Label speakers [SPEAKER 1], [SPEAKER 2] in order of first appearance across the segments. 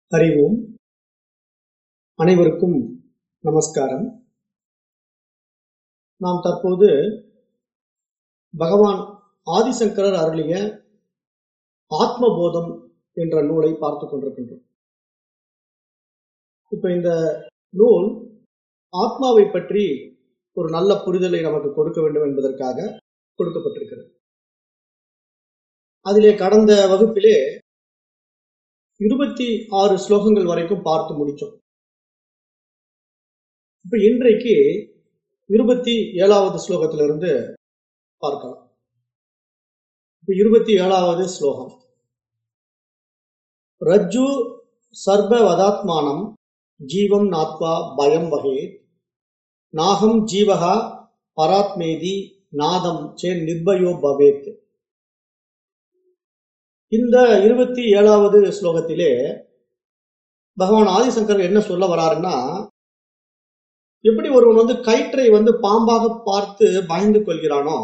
[SPEAKER 1] ஹரி ஓம் அனைவருக்கும் நமஸ்காரம் நாம் தற்போது பகவான் ஆதிசங்கரர் அருளிய ஆத்மபோதம் என்ற நூலை பார்த்து கொண்டிருக்கின்றோம் இப்ப இந்த நூல் ஆத்மாவை பற்றி ஒரு நல்ல புரிதலை நமக்கு கொடுக்க வேண்டும் என்பதற்காக கொடுக்கப்பட்டிருக்கிறது அதிலே கடந்த வகுப்பிலே இருபத்தி ஆறு ஸ்லோகங்கள் வரைக்கும் பார்த்து முடிச்சோம் இப்ப இன்றைக்கு இருபத்தி ஏழாவது ஸ்லோகத்திலிருந்து பார்க்கலாம் இப்ப இருபத்தி ஏழாவது ஸ்லோகம் ரஜ்ஜு சர்ப வதாத்மானம் ஜீவம் நாத்வா பயம் வகே நாகம் ஜீவகா பராத்மேதி நாதம் சே நிர்பயோ பவேத் இந்த இருபத்தி ஏழாவது ஸ்லோகத்திலே பகவான் ஆதிசங்கர் என்ன சொல்ல வராருன்னா எப்படி ஒருவன் வந்து கயிற்றை வந்து பாம்பாக பார்த்து பயந்து கொள்கிறானோ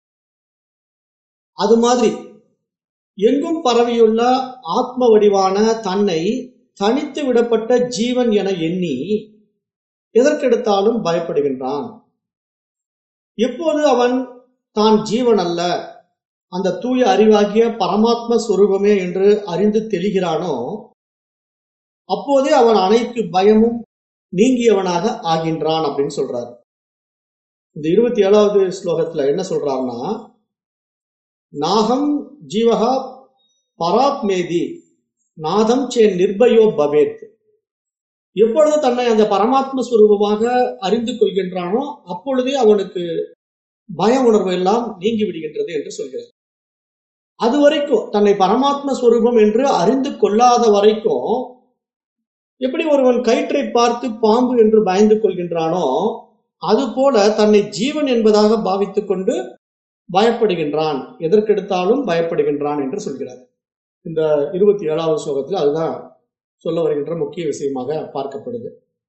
[SPEAKER 1] அது மாதிரி எங்கும் பரவியுள்ள ஆத்ம வடிவான தன்னை தனித்து விடப்பட்ட ஜீவன் என எண்ணி எதற்கெடுத்தாலும் பயப்படுகின்றான் எப்போது அவன் தான் ஜீவன் அல்ல அந்த தூய அறிவாகிய பரமாத்ம சுரூபமே என்று அறிந்து தெளிகிறானோ அப்போதே அவன் அனைத்து பயமும் நீங்கியவனாக ஆகின்றான் அப்படின்னு சொல்றாரு இந்த இருபத்தி ஏழாவது ஸ்லோகத்துல என்ன சொல்றாருன்னா நாகம் ஜீவகா பராத்மேதி நாதம் சே நிர்பயோ பவேத் எப்பொழுது தன்னை அந்த பரமாத்ம சுரூபமாக அறிந்து கொள்கின்றானோ அப்பொழுதே அவனுக்கு பய உணர்வு எல்லாம் நீங்கி விடுகின்றது என்று சொல்கிறார் அது வரைக்கும் தன்னை பரமாத்ம ஸ்வரூபம் என்று அறிந்து கொள்ளாத வரைக்கும் எப்படி ஒருவன் கயிற்றை பார்த்து பாம்பு என்று பயந்து கொள்கின்றானோ அது போல தன்னை ஜீவன் என்பதாக பாவித்துக் கொண்டு பயப்படுகின்றான் எதற்கெடுத்தாலும் பயப்படுகின்றான் என்று சொல்கிறார் இந்த இருபத்தி ஏழாவது ஸ்லோகத்தில் அதுதான் சொல்ல வருகின்ற முக்கிய விஷயமாக பார்க்கப்படுது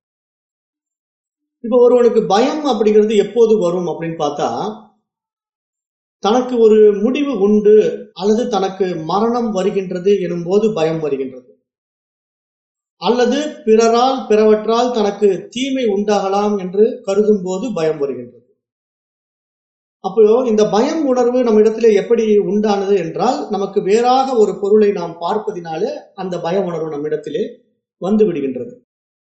[SPEAKER 1] இப்ப ஒருவனுக்கு பயம் அப்படிங்கிறது எப்போது வரும் அப்படின்னு பார்த்தா தனக்கு ஒரு முடிவு உண்டு அல்லது தனக்கு மரணம் வருகின்றது எனும் போது பயம் வருகின்றது அல்லது பிறரால் பிறவற்றால் தனக்கு தீமை உண்டாகலாம் என்று கருதும் போது பயம் வருகின்றது அப்போ இந்த பயம் உணர்வு நம்ம இடத்துல எப்படி உண்டானது என்றால் நமக்கு வேறாக ஒரு பொருளை நாம் பார்ப்பதினாலே அந்த பய உணர்வு நம்ம இடத்திலே வந்து விடுகின்றது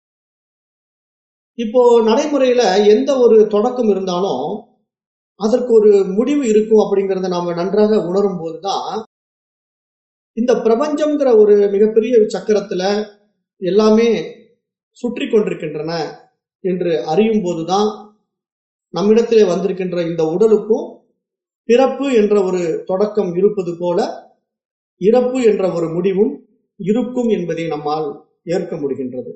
[SPEAKER 1] இப்போ நடைமுறையில எந்த ஒரு தொடக்கம் இருந்தாலும் அதற்கு ஒரு முடிவு இருக்கும் அப்படிங்கிறத நாம நன்றாக உணரும் போதுதான் இந்த பிரபஞ்சம்ங்கிற ஒரு மிகப்பெரிய சக்கரத்துல எல்லாமே சுற்றி கொண்டிருக்கின்றன என்று அறியும் போதுதான் நம்மிடத்திலே வந்திருக்கின்ற இந்த உடலுக்கும் பிறப்பு என்ற ஒரு தொடக்கம் இருப்பது போல இறப்பு என்ற ஒரு முடிவும் இருக்கும் என்பதை நம்மால் ஏற்க முடிகின்றது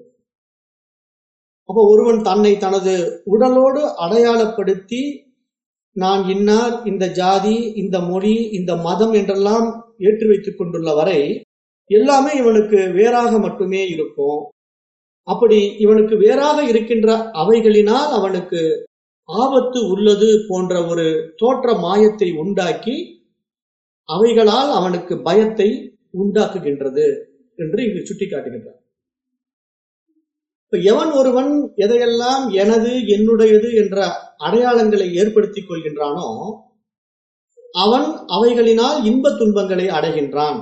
[SPEAKER 1] அப்ப ஒருவன் தன்னை தனது உடலோடு அடையாளப்படுத்தி நான் இன்னார் இந்த ஜாதி இந்த மொழி இந்த மதம் என்றெல்லாம் ஏற்றி வைத்துக் கொண்டுள்ள வரை எல்லாமே இவனுக்கு வேறாக மட்டுமே இருக்கும் அப்படி இவனுக்கு வேறாக இருக்கின்ற அவைகளினால் அவனுக்கு ஆபத்து உள்ளது போன்ற ஒரு தோற்ற மாயத்தை உண்டாக்கி அவைகளால் அவனுக்கு பயத்தை உண்டாக்குகின்றது என்று இங்கு சுட்டிக்காட்டுகின்றார் இப்ப எவன் ஒருவன் எதையெல்லாம் எனது என்னுடையது என்ற அடையாளங்களை ஏற்படுத்திக் கொள்கின்றானோ அவன் அவைகளினால் இன்ப துன்பங்களை அடைகின்றான்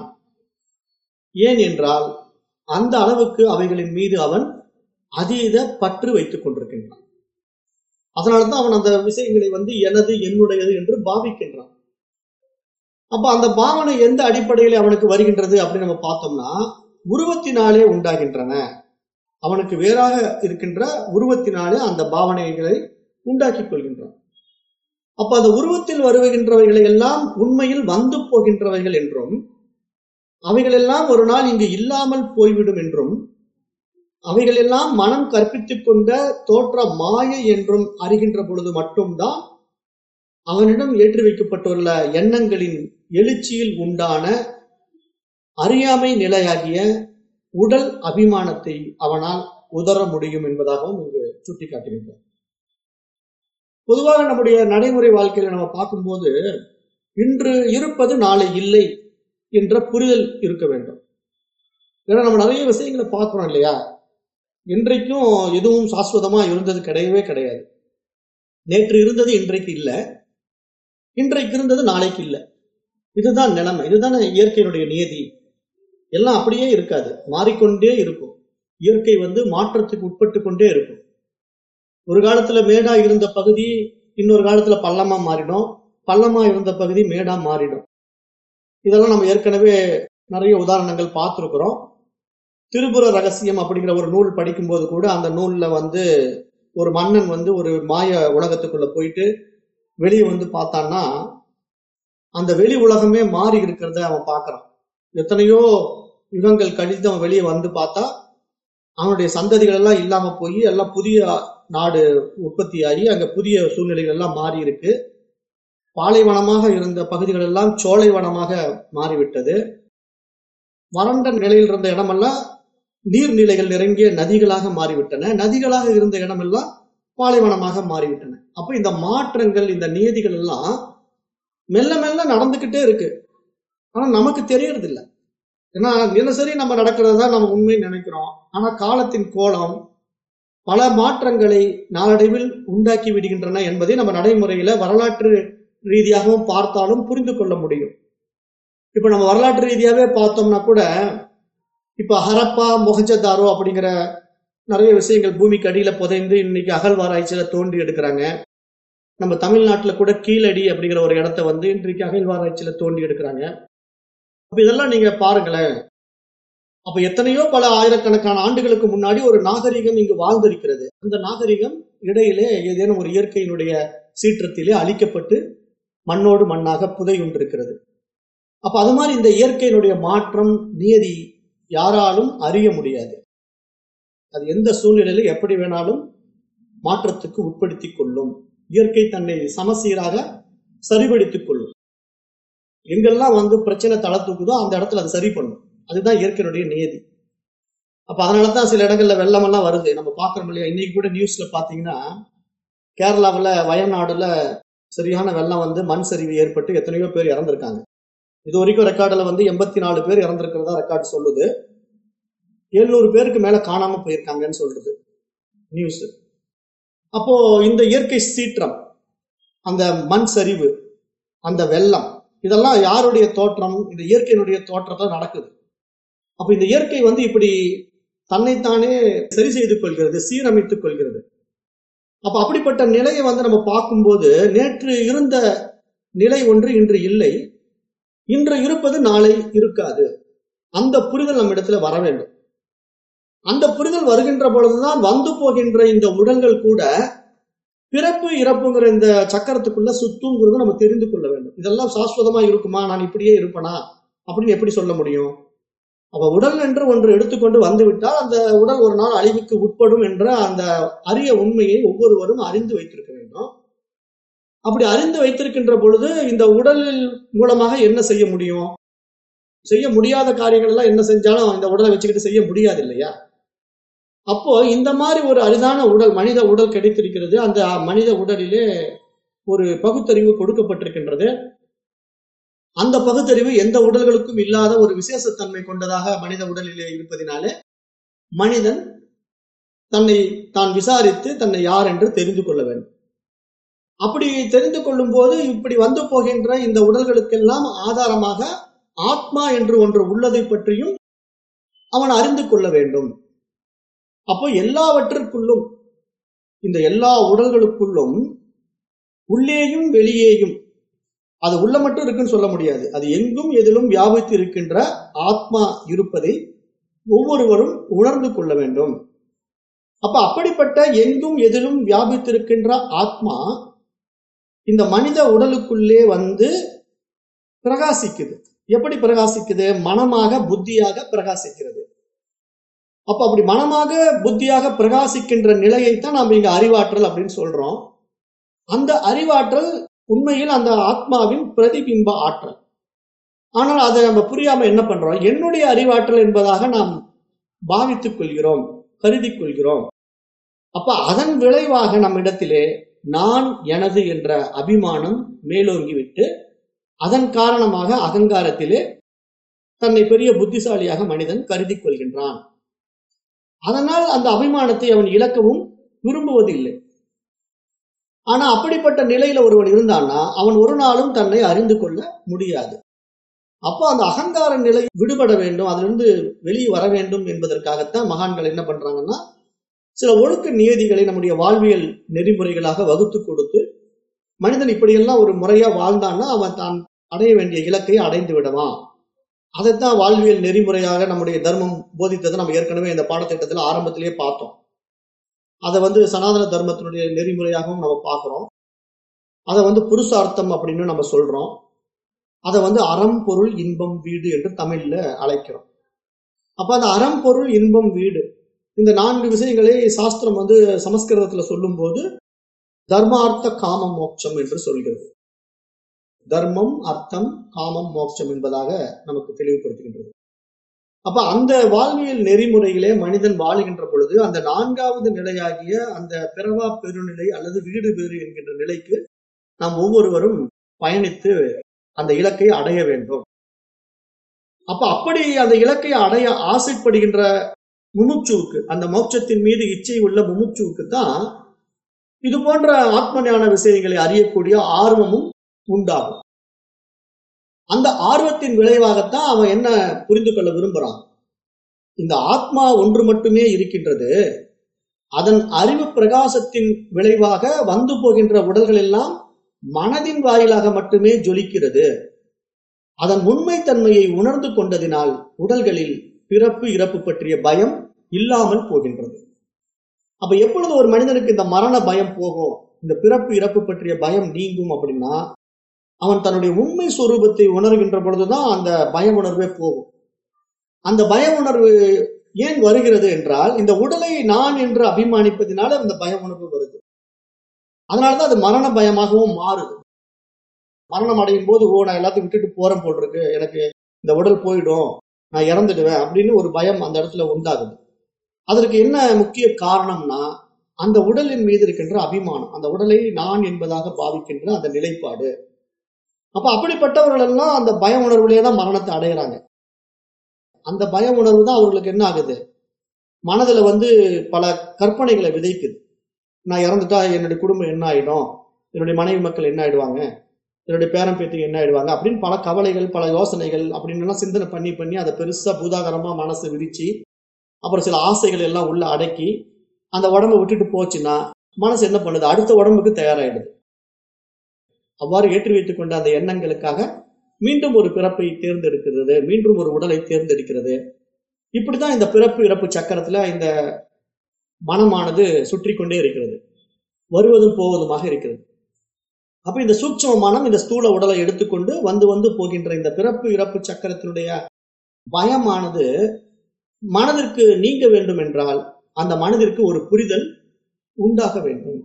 [SPEAKER 1] ஏன் என்றால் அந்த அளவுக்கு அவைகளின் மீது அவன் அதீத பற்று வைத்துக் கொண்டிருக்கின்றான் அதனால்தான் அவன் அந்த விஷயங்களை வந்து எனது என்னுடையது என்று பாவிக்கின்றான் அப்ப அந்த பாவனை எந்த அடிப்படையில் அவனுக்கு வருகின்றது அப்படின்னு நம்ம பார்த்தோம்னா உருவத்தினாலே உண்டாகின்றன அவனுக்கு வேறாக இருக்கின்ற உருவத்தினாலே அந்த பாவனைகளை உண்டாக்கி கொள்கின்றான் அப்ப அந்த உருவத்தில் வருகின்றவைகளை எல்லாம் உண்மையில் வந்து போகின்றவைகள் என்றும் அவைகளெல்லாம் ஒரு நாள் இங்கு இல்லாமல் போய்விடும் என்றும் அவைகளெல்லாம் மனம் கற்பித்துக் கொண்ட தோற்ற மாயை என்றும் அறிகின்ற பொழுது மட்டும்தான் அவனிடம் ஏற்றி வைக்கப்பட்டுள்ள எண்ணங்களின் எழுச்சியில் உண்டான அறியாமை நிலையாகிய உடல் அபிமானத்தை அவனால் உதர முடியும் என்பதாகவும் இங்கு சுட்டிக்காட்டுகின்றார் பொதுவாக நம்முடைய நடைமுறை வாழ்க்கையில நம்ம பார்க்கும்போது இன்று இருப்பது நாளை இல்லை என்ற புரிதல் இருக்க வேண்டும் ஏன்னா நம்ம நிறைய விஷயங்களை பார்க்கிறோம் இல்லையா இன்றைக்கும் எதுவும் சாஸ்வதமா இருந்தது கிடையவே கிடையாது நேற்று இருந்தது இன்றைக்கு இல்லை இன்றைக்கு இருந்தது நாளைக்கு இல்லை இதுதான் நிலைமை இதுதானே இயற்கையினுடைய நியதி எல்லாம் அப்படியே இருக்காது மாறிக்கொண்டே இருக்கும் இயற்கை வந்து மாற்றத்துக்கு உட்பட்டு கொண்டே இருக்கும் ஒரு காலத்துல மேடா இருந்த பகுதி இன்னொரு காலத்துல பள்ளமா மாறிடும் பள்ளமா இருந்த பகுதி மேடா மாறிடும் இதெல்லாம் நம்ம ஏற்கனவே நிறைய உதாரணங்கள் பார்த்துருக்குறோம் திருப்புர ரகசியம் அப்படிங்கிற ஒரு நூல் படிக்கும்போது கூட அந்த நூல்ல வந்து ஒரு மன்னன் வந்து ஒரு மாய உலகத்துக்குள்ள போயிட்டு வெளியே வந்து பார்த்தான்னா அந்த வெளி உலகமே மாறி இருக்கிறத அவன் பார்க்கறான் எத்தனையோ யுகங்கள் கழித்து அவன் வெளியே வந்து பார்த்தா அவனுடைய சந்ததிகள் எல்லாம் இல்லாம போய் எல்லாம் புதிய நாடு உற்பத்தி ஆகி அங்க புதிய சூழ்நிலைகள் எல்லாம் மாறி இருக்கு பாலைவனமாக இருந்த பகுதிகள் எல்லாம் சோலைவனமாக மாறிவிட்டது வறண்ட நிலையில் இருந்த இடமெல்லாம் நீர்நிலைகள் நிரம்பிய நதிகளாக மாறிவிட்டன நதிகளாக இருந்த இடமெல்லாம் பாலைவனமாக மாறிவிட்டன அப்ப இந்த மாற்றங்கள் இந்த நியதிகள் எல்லாம் மெல்ல மெல்ல நடந்துகிட்டே இருக்கு ஆனா நமக்கு தெரியறது இல்ல ஏன்னா தினசரி நம்ம நடக்கிறதா நம்ம உண்மை நினைக்கிறோம் ஆனா காலத்தின் கோலம் பல மாற்றங்களை நாளடைவில் உண்டாக்கி விடுகின்றன என்பதை நம்ம நடைமுறையில வரலாற்று ரீதியாகவும் பார்த்தாலும் புரிந்து கொள்ள முடியும் இப்ப நம்ம வரலாற்று ரீதியாவே பார்த்தோம்னா கூட இப்ப ஹரப்பா மொஹஞ்சதாரோ அப்படிங்கிற நிறைய விஷயங்கள் பூமிக்கு அடியில புதைந்து இன்னைக்கு அகழ்வாராய்ச்சியில தோண்டி எடுக்கிறாங்க நம்ம தமிழ்நாட்டுல கூட கீழடி அப்படிங்கிற ஒரு இடத்த வந்து இன்றைக்கு அகழ்வாராய்ச்சியில தோண்டி எடுக்கிறாங்க அப்ப இதெல்லாம் நீங்க பாருங்களேன் அப்ப எத்தனையோ பல ஆயிரக்கணக்கான ஆண்டுகளுக்கு முன்னாடி ஒரு நாகரிகம் இங்கு வாழ்ந்திருக்கிறது அந்த நாகரிகம் இடையிலே ஏதேனும் ஒரு இயற்கையினுடைய சீற்றத்திலே அழிக்கப்பட்டு மண்ணோடு மண்ணாக புதையுண்டிருக்கிறது அப்ப அது மாதிரி இந்த இயற்கையினுடைய மாற்றம் நியதி யாராலும் அறிய முடியாது அது எந்த சூழ்நிலையில எப்படி வேணாலும் மாற்றத்துக்கு உட்படுத்திக் கொள்ளும் இயற்கை தன்னை சமசீராக சரிபடுத்திக் கொள்ளும் எங்கெல்லாம் வந்து பிரச்சனை தலை தூக்குதோ அந்த இடத்துல அதை சரி பண்ணும் அதுதான் இயற்கையினுடைய நியதி அப்ப அதனாலதான் சில இடங்கள்ல வெள்ளம் எல்லாம் வருது நம்ம பாக்குறோம் இல்லையா இன்னைக்கு கூட நியூஸ்ல பாத்தீங்கன்னா கேரளாவுல வயநாடுல சரியான வெள்ளம் வந்து மண் சரிவு ஏற்பட்டு எத்தனையோ பேர் இறந்திருக்காங்க இது வரைக்கும் ரெக்கார்டுல வந்து எண்பத்தி நாலு பேர் இறந்திருக்கிறதா ரெக்கார்டு சொல்லுது எழுநூறு பேருக்கு மேல காணாம போயிருக்காங்கன்னு சொல்றது நியூஸ் அப்போ இந்த இயற்கை சீற்றம் அந்த மண் சரிவு அந்த வெள்ளம் இதெல்லாம் யாருடைய தோற்றம் இந்த இயற்கையினுடைய தோற்றத்தில் நடக்குது அப்ப இந்த இயற்கை வந்து இப்படி தன்னைத்தானே சரி செய்து கொள்கிறது சீரமைத்துக் கொள்கிறது அப்ப அப்படிப்பட்ட நிலையை வந்து நம்ம பார்க்கும்போது நேற்று இருந்த நிலை ஒன்று இன்று இல்லை இன்று இருப்பது நாளை இருக்காது அந்த புரிதல் நம்ம இடத்துல வர வேண்டும் அந்த புரிதல் வருகின்ற பொழுதுதான் வந்து போகின்ற இந்த உடல்கள் கூட பிறப்பு இறப்புங்கிற இந்த சக்கரத்துக்குள்ள சுத்துங்கிறது நம்ம தெரிந்து கொள்ள வேண்டும் இதெல்லாம் சாஸ்வதமா இருக்குமா நான் இப்படியே இருப்பேனா அப்படின்னு எப்படி சொல்ல முடியும் அப்ப உடல் என்று ஒன்று எடுத்துக்கொண்டு வந்துவிட்டால் அந்த உடல் ஒரு நாள் அழிவுக்கு உட்படும் என்ற அந்த அரிய உண்மையை ஒவ்வொருவரும் அறிந்து வைத்திருக்க வேண்டும் அப்படி அறிந்து வைத்திருக்கின்ற பொழுது இந்த உடல் மூலமாக என்ன செய்ய முடியும் செய்ய முடியாத காரியங்கள் எல்லாம் என்ன செஞ்சாலும் இந்த உடலை வச்சுக்கிட்டு செய்ய முடியாது இல்லையா அப்போ இந்த மாதிரி ஒரு அரிதான உடல் மனித உடல் கிடைத்திருக்கிறது அந்த மனித உடலிலே ஒரு பகுத்தறிவு கொடுக்கப்பட்டிருக்கின்றது அந்த பகுத்தறிவு எந்த உடல்களுக்கும் இல்லாத ஒரு விசேஷத்தன்மை கொண்டதாக மனித உடலிலே இருப்பதினாலே மனிதன் தன்னை தான் விசாரித்து தன்னை யார் என்று தெரிந்து கொள்ள வேண்டும் அப்படி தெரிந்து கொள்ளும் போது இப்படி வந்து போகின்ற இந்த உடல்களுக்கெல்லாம் ஆதாரமாக ஆத்மா என்று ஒன்று உள்ளதை பற்றியும் அவன் அறிந்து கொள்ள வேண்டும் அப்போ எல்லாவற்றிற்குள்ளும் இந்த எல்லா உடல்களுக்குள்ளும் உள்ளேயும் வெளியேயும் அது உள்ள மட்டும் இருக்குன்னு சொல்ல முடியாது அது எங்கும் எதிலும் வியாபித்து இருக்கின்ற ஆத்மா இருப்பதை ஒவ்வொருவரும் உணர்ந்து கொள்ள வேண்டும் அப்ப அப்படிப்பட்ட எங்கும் எதிலும் வியாபித்திருக்கின்ற ஆத்மா இந்த மனித உடலுக்குள்ளே வந்து பிரகாசிக்குது எப்படி பிரகாசிக்குது மனமாக புத்தியாக பிரகாசிக்கிறது அப்ப அப்படி மனமாக புத்தியாக பிரகாசிக்கின்ற நிலையைத்தான் நாம் இங்க அறிவாற்றல் அப்படின்னு சொல்றோம் அந்த அறிவாற்றல் உண்மையில் அந்த ஆத்மாவின் பிரதிபிம்ப ஆற்றல் ஆனால் அதை நம்ம புரியாம என்ன பண்றோம் என்னுடைய அறிவாற்றல் என்பதாக நாம் பாவித்துக் கொள்கிறோம் கருதி கொள்கிறோம் அப்ப அதன் விளைவாக நம்மிடத்திலே நான் எனது என்ற அபிமானம் மேலோங்கி விட்டு அதன் காரணமாக அகங்காரத்திலே தன்னை பெரிய புத்திசாலியாக மனிதன் கருதி கொள்கின்றான் அதனால் அந்த அபிமானத்தை அவன் இழக்கவும் விரும்புவதில்லை ஆனா அப்படிப்பட்ட நிலையில ஒருவன் இருந்தான்னா அவன் ஒரு நாளும் தன்னை அறிந்து கொள்ள முடியாது அப்போ அந்த அகங்கார நிலை விடுபட வேண்டும் அதிலிருந்து வெளியே வர வேண்டும் என்பதற்காகத்தான் மகான்கள் என்ன பண்றாங்கன்னா சில ஒழுக்க நியதிகளை நம்முடைய வாழ்வியல் நெறிமுறைகளாக வகுத்து கொடுத்து மனிதன் இப்படியெல்லாம் ஒரு முறையா வாழ்ந்தான்னா அவன் தான் அடைய வேண்டிய இலக்கை அடைந்து விடுவான் அதைத்தான் வாழ்வியல் நெறிமுறையாக நம்முடைய தர்மம் போதித்ததை நம்ம ஏற்கனவே இந்த பாடத்திட்டத்தில் ஆரம்பத்திலேயே பார்த்தோம் அதை வந்து சனாதன தர்மத்தினுடைய நெறிமுறையாகவும் நம்ம பார்க்கிறோம் அதை வந்து புருஷார்த்தம் அப்படின்னு நம்ம சொல்றோம் அதை வந்து அறம் பொருள் இன்பம் வீடு என்று தமிழ்ல அழைக்கிறோம் அப்ப அந்த அறம் பொருள் இன்பம் வீடு இந்த நான்கு விஷயங்களை சாஸ்திரம் வந்து சமஸ்கிருதத்துல சொல்லும்போது தர்மார்த்த காமம் மோட்சம் என்று சொல்கிறது தர்மம் அர்த்தம் காமம் மோட்சம் என்பதாக நமக்கு தெளிவுபடுத்துகின்றது அப்ப அந்த வாழ்வியல் நெறிமுறையிலே மனிதன் வாழுகின்ற பொழுது அந்த நான்காவது நிலையாகிய அந்த பிறவா பெருநிலை அல்லது வீடு பேறு என்கின்ற நிலைக்கு நாம் ஒவ்வொருவரும் பயணித்து அந்த இலக்கை அடைய வேண்டும் அப்ப அப்படி அந்த இலக்கை அடைய ஆசைப்படுகின்ற முமுட்சுவுக்கு அந்த மோட்சத்தின் மீது இச்சை உள்ள முமுட்சுவுக்கு தான் இது போன்ற ஆத்ம ஞான விஷயங்களை அறியக்கூடிய ஆர்வமும் உண்டாகும் அந்த ஆர்வத்தின் விளைவாகத்தான் அவன் என்ன புரிந்து கொள்ள விரும்புறான் இந்த ஆத்மா ஒன்று மட்டுமே இருக்கின்றது அதன் அறிவு பிரகாசத்தின் விளைவாக வந்து போகின்ற உடல்கள் எல்லாம் மனதின் வாயிலாக மட்டுமே ஜொலிக்கிறது அதன் உண்மைத்தன்மையை உணர்ந்து கொண்டதினால் உடல்களில் பிறப்பு இறப்பு பற்றிய பயம் இல்லாமல் போகின்றது அப்ப எப்பொழுது ஒரு மனிதனுக்கு இந்த மரண பயம் போகும் இந்த பிறப்பு இறப்பு பற்றிய பயம் நீங்கும் அப்படின்னா அவன் தன்னுடைய உண்மை சுரூபத்தை உணர்கின்ற பொழுதுதான் அந்த பய உணர்வே போகும் அந்த பய உணர்வு ஏன் வருகிறது என்றால் இந்த உடலை நான் என்று அபிமானிப்பதினால அந்த பய உணர்வு வருது அதனாலதான் அது மரண பயமாகவும் மாறுது மரணம் அடையும் போது ஓ நான் எல்லாத்தையும் விட்டுட்டு போறேன் போல் இருக்கு எனக்கு இந்த உடல் போயிடும் நான் இறந்துடுவேன் அப்படின்னு ஒரு பயம் அந்த இடத்துல உண்டாகுது அதற்கு என்ன முக்கிய காரணம்னா அந்த உடலின் மீது இருக்கின்ற அபிமானம் அந்த உடலை நான் என்பதாக பாவிக்கின்ற அந்த நிலைப்பாடு அப்ப அப்படிப்பட்டவர்கள் எல்லாம் அந்த பய உணர்வுலயே தான் மரணத்தை அடையிறாங்க அந்த பய உணர்வு தான் அவர்களுக்கு என்ன ஆகுது மனதுல வந்து பல கற்பனைகளை விதைக்குது நான் இறந்துட்டா என்னுடைய குடும்பம் என்ன ஆயிடும் என்னுடைய மனைவி மக்கள் என்ன ஆயிடுவாங்க என்னுடைய பேரன் பேத்தி என்ன ஆயிடுவாங்க அப்படின்னு பல கவலைகள் பல யோசனைகள் அப்படின்னு எல்லாம் சிந்தனை பண்ணி பண்ணி அதை பெருசா பூதாகரமா மனசை விரிச்சு அப்புறம் சில ஆசைகள் எல்லாம் உள்ள அடக்கி அந்த உடம்பை விட்டுட்டு போச்சுன்னா மனசு என்ன பண்ணுது அடுத்த உடம்புக்கு தயாராயிடுது அவ்வாறு ஏற்றி வைத்துக் கொண்ட அந்த எண்ணங்களுக்காக மீண்டும் ஒரு பிறப்பை தேர்ந்தெடுக்கிறது மீண்டும் ஒரு உடலை தேர்ந்தெடுக்கிறது இப்படிதான் இந்த பிறப்பு இறப்பு சக்கரத்துல இந்த மனமானது சுற்றி கொண்டே இருக்கிறது வருவதும் போவதுமாக இருக்கிறது அப்ப இந்த சூட்சம மனம் இந்த ஸ்தூல உடலை எடுத்துக்கொண்டு வந்து வந்து போகின்ற இந்த பிறப்பு இறப்பு சக்கரத்தினுடைய பயமானது மனதிற்கு நீங்க வேண்டும் என்றால் அந்த மனதிற்கு ஒரு புரிதல் உண்டாக வேண்டும்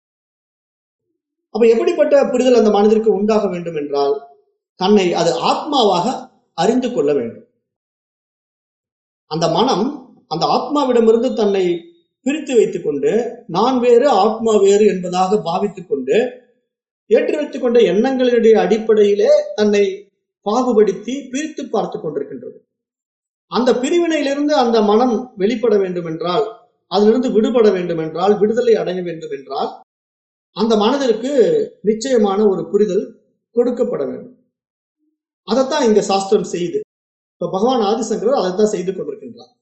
[SPEAKER 1] அப்ப எப்படிப்பட்ட புரிதல் அந்த மனதிற்கு உண்டாக வேண்டும் என்றால் தன்னை அது ஆத்மாவாக அறிந்து கொள்ள வேண்டும் அந்த மனம் அந்த ஆத்மாவிடமிருந்து தன்னை பிரித்து வைத்துக் கொண்டு நான் வேறு ஆத்மா வேறு என்பதாக பாவித்துக் கொண்டு ஏற்றி வைத்துக் கொண்ட எண்ணங்களினுடைய அடிப்படையிலே தன்னை பாகுபடுத்தி பிரித்து பார்த்து கொண்டிருக்கின்றது அந்த பிரிவினையிலிருந்து அந்த மனம் வெளிப்பட வேண்டும் என்றால் அதிலிருந்து விடுபட வேண்டும் என்றால் விடுதலை அடைய வேண்டும் என்றால் அந்த மனதிற்கு நிச்சயமான ஒரு புரிதல் கொடுக்கப்பட வேண்டும் அதைத்தான் இங்க சாஸ்திரம் செய்து இப்ப பகவான் ஆதிசங்கரர் அதைத்தான் செய்து கொண்டிருக்கின்றார்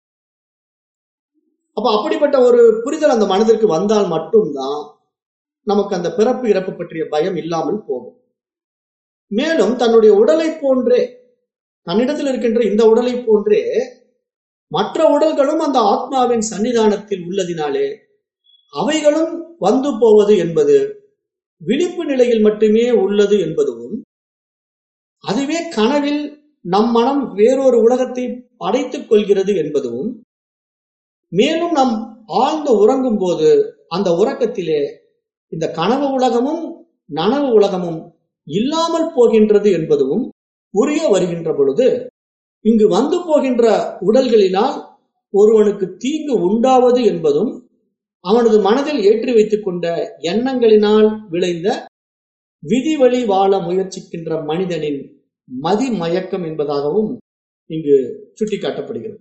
[SPEAKER 1] அப்ப அப்படிப்பட்ட ஒரு புரிதல் அந்த மனதிற்கு வந்தால் மட்டும்தான் நமக்கு அந்த பிறப்பு இறப்பு பற்றிய பயம் இல்லாமல் போகும் மேலும் தன்னுடைய உடலை போன்றே தன்னிடத்தில் இருக்கின்ற இந்த உடலை போன்றே மற்ற உடல்களும் அந்த ஆத்மாவின் சன்னிதானத்தில் உள்ளதினாலே அவைகளும் வந்து போவது என்பது விழிப்பு நிலையில் மட்டுமே உள்ளது என்பதும் அதுவே கனவில் நம் மனம் வேறொரு உலகத்தை படைத்துக் கொள்கிறது என்பதும் மேலும் நாம் ஆழ்ந்து உறங்கும் போது அந்த உறக்கத்திலே இந்த கனவு உலகமும் நனவு உலகமும் இல்லாமல் போகின்றது என்பதும் புரிய வருகின்ற பொழுது இங்கு வந்து போகின்ற உடல்களினால் ஒருவனுக்கு தீங்கு உண்டாவது என்பதும் அவனது மனதில் ஏற்றி வைத்துக் கொண்ட எண்ணங்களினால் விளைந்த விதி வழி வாழ முயற்சிக்கின்ற மனிதனின் மதி மயக்கம் என்பதாகவும் இங்கு சுட்டிக்காட்டப்படுகிறது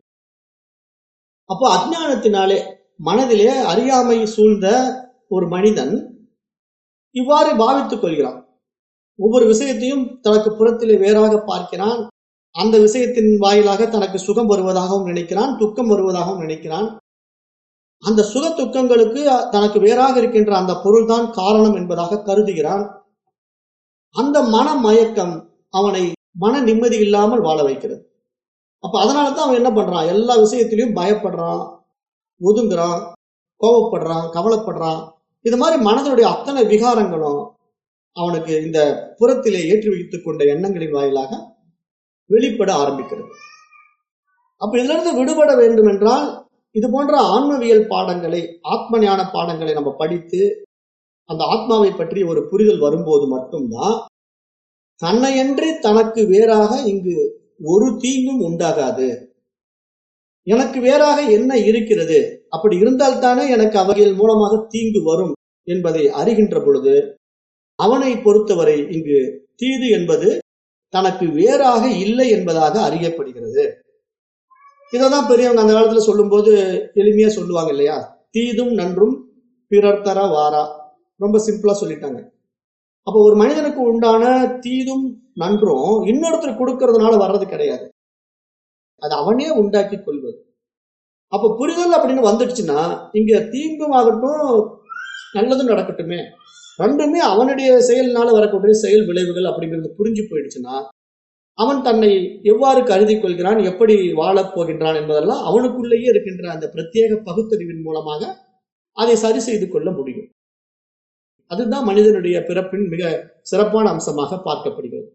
[SPEAKER 1] அப்போ அஜ்ஞானத்தினாலே மனதிலே அறியாமை சூழ்ந்த ஒரு மனிதன் இவ்வாறு பாவித்துக் கொள்கிறான் ஒவ்வொரு விஷயத்தையும் தனக்கு புறத்திலே வேறாக பார்க்கிறான் அந்த விஷயத்தின் வாயிலாக தனக்கு சுகம் வருவதாகவும் நினைக்கிறான் துக்கம் வருவதாகவும் நினைக்கிறான் அந்த சுக துக்கங்களுக்கு தனக்கு வேறாக இருக்கின்ற அந்த பொருள்தான் காரணம் என்பதாக கருதுகிறான் அந்த மன மயக்கம் அவனை மன நிம்மதி இல்லாமல் வாழ வைக்கிறது அப்ப அதனால தான் அவன் என்ன பண்றான் எல்லா விஷயத்திலையும் பயப்படுறான் ஒதுங்குறான் கோபப்படுறான் கவலைப்படுறான் இது மாதிரி மனதனுடைய அத்தனை விகாரங்களும் அவனுக்கு இந்த புறத்திலே ஏற்றி வைத்துக் கொண்ட எண்ணங்களின் வாயிலாக வெளிப்பட ஆரம்பிக்கிறது அப்ப இதுல இருந்து விடுபட வேண்டும் என்றால் இது போன்ற ஆன்மவியல் பாடங்களை ஆத்ம ஞான பாடங்களை நம்ம படித்து அந்த ஆத்மாவை பற்றி ஒரு புரிதல் வரும்போது மட்டும்தான் தன்னையன்றி தனக்கு வேறாக இங்கு ஒரு தீங்கும் உண்டாகாது எனக்கு வேறாக என்ன இருக்கிறது அப்படி இருந்தால்தானே எனக்கு அவைகள் மூலமாக தீங்கு வரும் என்பதை அறிகின்ற பொழுது அவனை பொறுத்தவரை இங்கு தீது என்பது தனக்கு வேறாக இல்லை என்பதாக அறியப்படுகிறது இததான் பெரியவங்க அந்த காலத்துல சொல்லும்போது எளிமையா சொல்லுவாங்க இல்லையா தீதும் நன்றும் பிறர் தர வாரா ரொம்ப சிம்பிளா சொல்லிட்டாங்க அப்போ ஒரு மனிதனுக்கு உண்டான தீதும் நன்றும் இன்னொருத்தர் கொடுக்கறதுனால வர்றது கிடையாது அது அவனே உண்டாக்கி கொள்வது அப்ப புரிதல் அப்படின்னு வந்துடுச்சுன்னா இங்க தீங்கும் ஆகட்டும் நல்லதும் நடக்கட்டுமே ரெண்டுமே அவனுடைய செயல்னால வரக்கூடிய செயல் விளைவுகள் அப்படிங்கிறது புரிஞ்சு போயிடுச்சுன்னா அவன் தன்னை எவ்வாறு கருதி கொள்கிறான் எப்படி வாழப் போகின்றான் என்பதெல்லாம் அவனுக்குள்ளேயே இருக்கின்ற அந்த பிரத்யேக பகுத்தறிவின் மூலமாக அதை சரி செய்து கொள்ள முடியும் அதுதான் மனிதனுடைய பிறப்பின் மிக சிறப்பான அம்சமாக பார்க்கப்படுகிறது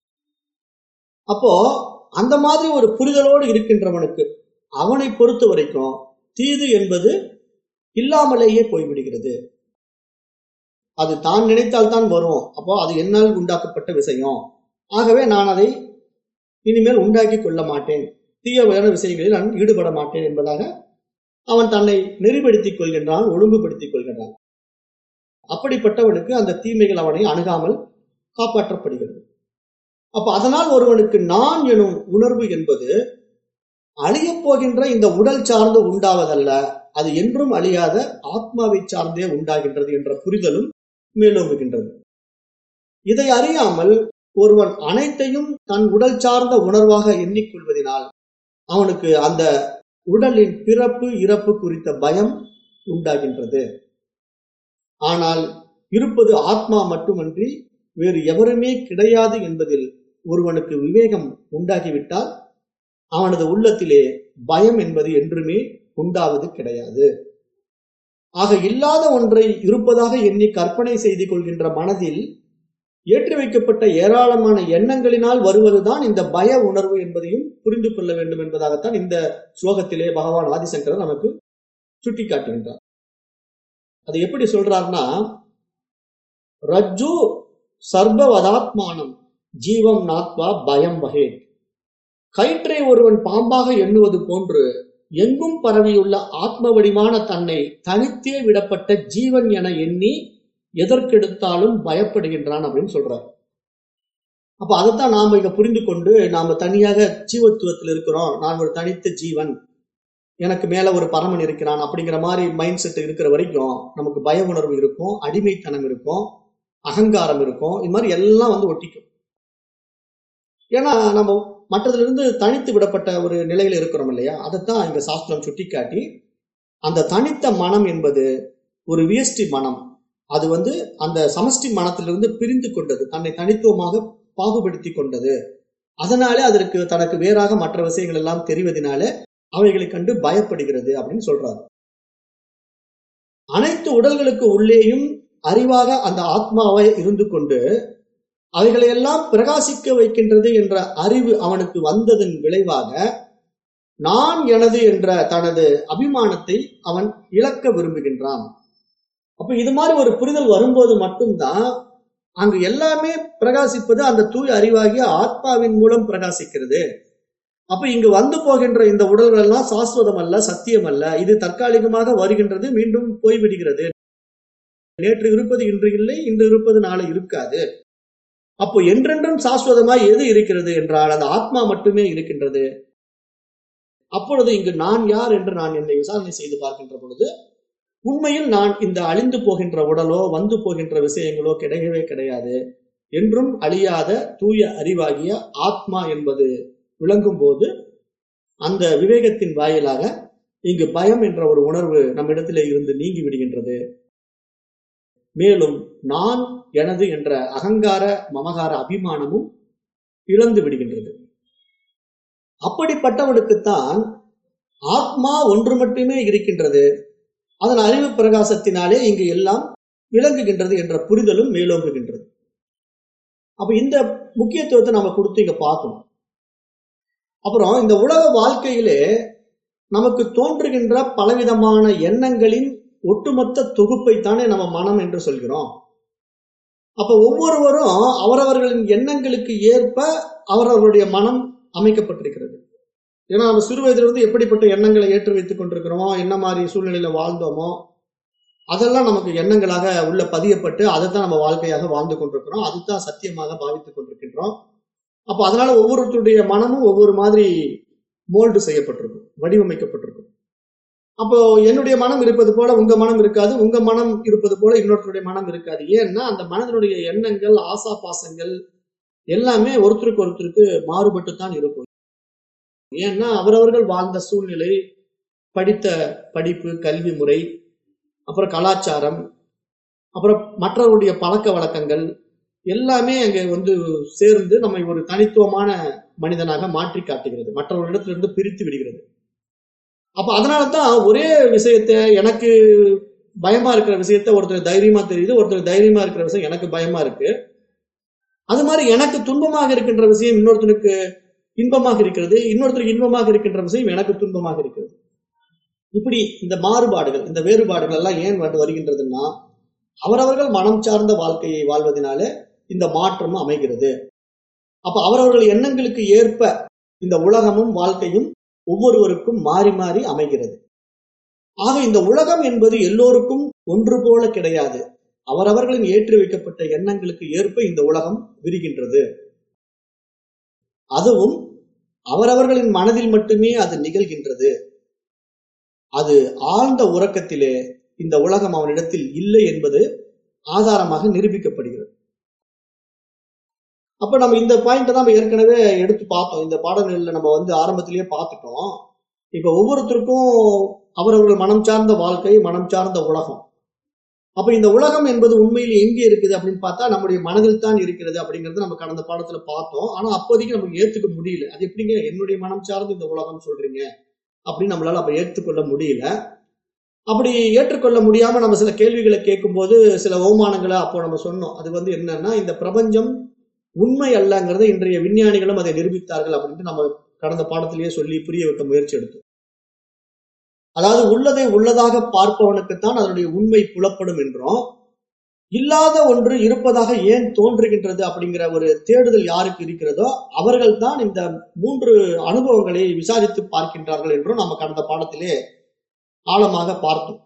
[SPEAKER 1] அப்போ அந்த மாதிரி ஒரு புரிதலோடு இருக்கின்றவனுக்கு அவனை பொறுத்த வரைக்கும் தீது என்பது இல்லாமலேயே போய்விடுகிறது அது தான் நினைத்தால் தான் வரும் அப்போ அது என்னால் உண்டாக்கப்பட்ட விஷயம் ஆகவே நான் அதை இனிமேல் உண்டாக்கி கொள்ள மாட்டேன் தீயவையான விஷயங்களில் நான் ஈடுபட மாட்டேன் என்பதாக அவன் தன்னை நெறிப்படுத்திக் கொள்கின்றான் ஒழுங்குபடுத்திக் கொள்கின்றான் அப்படிப்பட்டவனுக்கு அந்த தீமைகள் அவனை அணுகாமல் காப்பாற்றப்படுகிறது அப்ப அதனால் ஒருவனுக்கு நான் எனும் உணர்வு என்பது அழியப் போகின்ற இந்த உடல் சார்ந்து உண்டாவதல்ல அது என்றும் அழியாத ஆத்மாவை சார்ந்தே உண்டாகின்றது என்ற புரிதலும் மேலோங்குகின்றது இதை அறியாமல் ஒருவன் அனைத்தையும் தன் உடல் சார்ந்த உணர்வாக எண்ணிக்கொள்வதனால் அவனுக்கு அந்த உடலின் பிறப்பு இறப்பு குறித்த பயம் உண்டாகின்றது ஆனால் இருப்பது ஆத்மா மட்டுமன்றி வேறு எவருமே கிடையாது என்பதில் ஒருவனுக்கு விவேகம் உண்டாகிவிட்டால் அவனது உள்ளத்திலே பயம் என்பது என்றுமே உண்டாவது கிடையாது ஆக இல்லாத ஒன்றை இருப்பதாக எண்ணி கற்பனை செய்து கொள்கின்ற மனதில் ஏற்றி வைக்கப்பட்ட ஏராளமான எண்ணங்களினால் வருவதுதான் இந்த பய உணர்வு என்பதையும் புரிந்து கொள்ள வேண்டும் என்பதாகத்தான் இந்த ஸ்லோகத்திலே பகவான் ஆதிசங்கரர் நமக்கு சுட்டிக்காட்டுகின்றார் அது எப்படி சொல்றாருன்னா ரஜ்ஜு சர்வவதாத்மானம் ஜீவம் நாத்வா பயம் வகே கயிற்றை ஒருவன் பாம்பாக எண்ணுவது போன்று எங்கும் பரவியுள்ள ஆத்ம வடிவான தன்னை தனித்தே விடப்பட்ட ஜீவன் என எண்ணி எதற்கெடுத்தாலும் பயப்படுகின்றான் அப்படின்னு சொல்றார் அப்ப அதைத்தான் நாம இங்க புரிந்து கொண்டு நாம தனியாக ஜீவத்துவத்தில் இருக்கிறோம் நான் ஒரு தனித்த ஜீவன் எனக்கு மேல ஒரு பரமன் இருக்கிறான் அப்படிங்கிற மாதிரி மைண்ட் செட் இருக்கிற வரைக்கும் நமக்கு பய உணர்வு இருக்கும் அடிமைத்தனம் இருக்கும் அகங்காரம் இருக்கும் இது மாதிரி எல்லாம் வந்து ஒட்டிக்கும் ஏன்னா நம்ம மற்றதிலிருந்து தனித்து விடப்பட்ட ஒரு நிலையில இருக்கிறோம் இல்லையா அதைத்தான் இங்க சாஸ்திரம் சுட்டிக்காட்டி அந்த தனித்த மனம் என்பது ஒரு வியஷ்டி மனம் அது வந்து அந்த சமஷ்டி மனத்திலிருந்து பிரிந்து கொண்டது தன்னை தனித்துவமாக பாகுபடுத்தி கொண்டது அதனாலே அதற்கு தனக்கு வேறாக மற்ற விஷயங்கள் எல்லாம் தெரிவதனால அவைகளை கண்டு பயப்படுகிறது அப்படின்னு சொல்றாரு அனைத்து உடல்களுக்கு உள்ளேயும் அறிவாக அந்த ஆத்மாவை இருந்து கொண்டு அவைகளை எல்லாம் பிரகாசிக்க வைக்கின்றது என்ற அறிவு அவனுக்கு வந்ததன் விளைவாக நான் எனது என்ற தனது அபிமானத்தை அவன் இழக்க விரும்புகின்றான் அப்ப இது மாதிரி ஒரு புரிதல் வரும்போது மட்டும்தான் அங்கு எல்லாமே பிரகாசிப்பது அந்த தூய் அறிவாகிய ஆத்மாவின் மூலம் பிரகாசிக்கிறது அப்ப இங்கு வந்து போகின்ற இந்த உடல்கள் எல்லாம் சாஸ்வதம் அல்ல சத்தியம் அல்ல இது தற்காலிகமாக வருகின்றது மீண்டும் போய்விடுகிறது நேற்று இருப்பது இன்று இல்லை இன்று இருப்பது நாளை இருக்காது அப்போ என்றென்றும் சாஸ்வதமாய் எது இருக்கிறது என்றால் அந்த ஆத்மா மட்டுமே இருக்கின்றது அப்பொழுது இங்கு நான் யார் என்று நான் என்னை விசாரணை செய்து பார்க்கின்ற பொழுது உண்மையில் நான் இந்த அழிந்து போகின்ற உடலோ வந்து போகின்ற விஷயங்களோ கிடையவே கிடையாது என்றும் அழியாத தூய அறிவாகிய ஆத்மா என்பது விளங்கும் போது அந்த விவேகத்தின் வாயிலாக இங்கு பயம் என்ற ஒரு உணர்வு நம்மிடத்திலே இருந்து நீங்கி விடுகின்றது மேலும் நான் எனது என்ற அகங்கார மமகார அபிமானமும் இழந்து விடுகின்றது அப்படிப்பட்டவனுக்குத்தான் ஆத்மா ஒன்று மட்டுமே இருக்கின்றது அதன் அறிவு பிரகாசத்தினாலே இங்கு எல்லாம் விளங்குகின்றது என்ற புரிதலும் மேலோங்குகின்றது அப்ப இந்த முக்கியத்துவத்தை நம்ம கொடுத்து இங்க பார்க்கணும் அப்புறம் இந்த உலக வாழ்க்கையிலே நமக்கு தோன்றுகின்ற பலவிதமான எண்ணங்களின் ஒட்டுமொத்த தொகுப்பை தானே நம்ம மனம் என்று சொல்கிறோம் அப்ப ஒவ்வொருவரும் அவரவர்களின் எண்ணங்களுக்கு ஏற்ப அவரவருடைய மனம் அமைக்கப்பட்டிருக்கிறது ஏன்னா நம்ம சிறு வயதிலிருந்து எப்படிப்பட்ட எண்ணங்களை ஏற்றி வைத்துக் கொண்டிருக்கிறோமோ என்ன மாதிரி சூழ்நிலையில வாழ்ந்தோமோ அதெல்லாம் நமக்கு எண்ணங்களாக உள்ள பதியப்பட்டு அதை தான் நம்ம வாழ்க்கையாக வாழ்ந்து கொண்டிருக்கிறோம் அதுதான் சத்தியமாக பாவித்துக் கொண்டிருக்கின்றோம் அப்ப அதனால ஒவ்வொருத்தருடைய மனமும் ஒவ்வொரு மாதிரி மோல்டு செய்யப்பட்டிருக்கும் வடிவமைக்கப்பட்டிருக்கும் அப்போ என்னுடைய மனம் இருப்பது போல உங்க மனம் இருக்காது உங்க மனம் இருப்பது போல இன்னொருத்தருடைய மனம் இருக்காது ஏன்னா அந்த மனதனுடைய எண்ணங்கள் ஆசா பாசங்கள் எல்லாமே ஒருத்தருக்கு ஒருத்தருக்கு மாறுபட்டு தான் இருக்கும் ஏன்னா அவரவர்கள் வாழ்ந்த சூழ்நிலை படித்த படிப்பு கல்வி முறை அப்புறம் கலாச்சாரம் அப்புறம் மற்றவருடைய பழக்க வழக்கங்கள் எல்லாமே அங்கே வந்து சேர்ந்து நம்மை ஒரு தனித்துவமான மனிதனாக மாற்றி காட்டுகிறது மற்றவர்களிடத்திலிருந்து பிரித்து விடுகிறது அப்ப அதனால தான் ஒரே விஷயத்த எனக்கு பயமா இருக்கிற விஷயத்த ஒருத்தர் தைரியமா தெரியுது ஒருத்தர் தைரியமா இருக்கிற விஷயம் எனக்கு பயமா இருக்கு அது மாதிரி எனக்கு துன்பமாக இருக்கின்ற விஷயம் இன்னொருத்தனுக்கு இன்பமாக இருக்கிறது இன்னொருத்தருக்கு இன்பமாக இருக்கின்ற விஷயம் எனக்கு துன்பமாக இருக்கிறது இப்படி இந்த மாறுபாடுகள் இந்த வேறுபாடுகள் எல்லாம் ஏன் வந்து வருகின்றதுன்னா அவரவர்கள் மனம் சார்ந்த வாழ்க்கையை வாழ்வதனாலே இந்த மாற்றமும் அமைகிறது அப்ப அவரவர்கள் எண்ணங்களுக்கு ஏற்ப இந்த உலகமும் வாழ்க்கையும் ஒவ்வொருவருக்கும் மாறி மாறி அமைகிறது ஆக இந்த உலகம் என்பது எல்லோருக்கும் ஒன்று போல கிடையாது அவரவர்களின் ஏற்றி வைக்கப்பட்ட எண்ணங்களுக்கு ஏற்ப இந்த உலகம் விரிகின்றது அதுவும் அவரவர்களின் மனதில் மட்டுமே அது நிகழ்கின்றது அது ஆழ்ந்த உறக்கத்திலே இந்த உலகம் அவனிடத்தில் இல்லை என்பது ஆதாரமாக நிரூபிக்கப்படுகிறது அப்ப நம்ம இந்த பாயிண்ட் தான் நம்ம ஏற்கனவே எடுத்து பார்த்தோம் இந்த பாடநெறியில நம்ம வந்து ஆரம்பத்திலேயே பார்த்துட்டோம் இப்ப ஒவ்வொருத்தருக்கும் அவரவர்கள் மனம் சார்ந்த வாழ்க்கை மனம் சார்ந்த உலகம் அப்ப இந்த உலகம் என்பது உண்மையில் எங்கே இருக்குது அப்படின்னு பார்த்தா நம்முடைய மனதில் தான் இருக்கிறது அப்படிங்கறது நம்ம கடந்த பாடத்துல பார்த்தோம் ஆனா அப்போதைக்கு நமக்கு ஏத்துக்க முடியல அது எப்படிங்க என்னுடைய மனம் சார்ந்து இந்த உலகம் சொல்றீங்க அப்படின்னு நம்மளால அப்ப ஏற்றுக்கொள்ள முடியல அப்படி ஏற்றுக்கொள்ள முடியாம நம்ம சில கேள்விகளை கேட்கும்போது சில அவமானங்களை அப்போ நம்ம சொன்னோம் அது வந்து என்னன்னா இந்த பிரபஞ்சம் உண்மை அல்லங்கிறத இன்றைய விஞ்ஞானிகளும் அதை நிரூபித்தார்கள் அப்படின்ட்டு நம்ம கடந்த பாடத்திலேயே சொல்லி புரிய வைக்க முயற்சி எடுத்தோம் அதாவது உள்ளதை உள்ளதாக பார்ப்பவனுக்குத்தான் அதனுடைய உண்மை புலப்படும் என்றும் இல்லாத ஒன்று இருப்பதாக ஏன் தோன்றுகின்றது அப்படிங்கிற ஒரு தேடுதல் யாருக்கு இருக்கிறதோ அவர்கள் தான் இந்த மூன்று அனுபவங்களை விசாரித்து பார்க்கின்றார்கள் என்றும் நம்ம கடந்த பாடத்திலே ஆழமாக பார்த்தோம்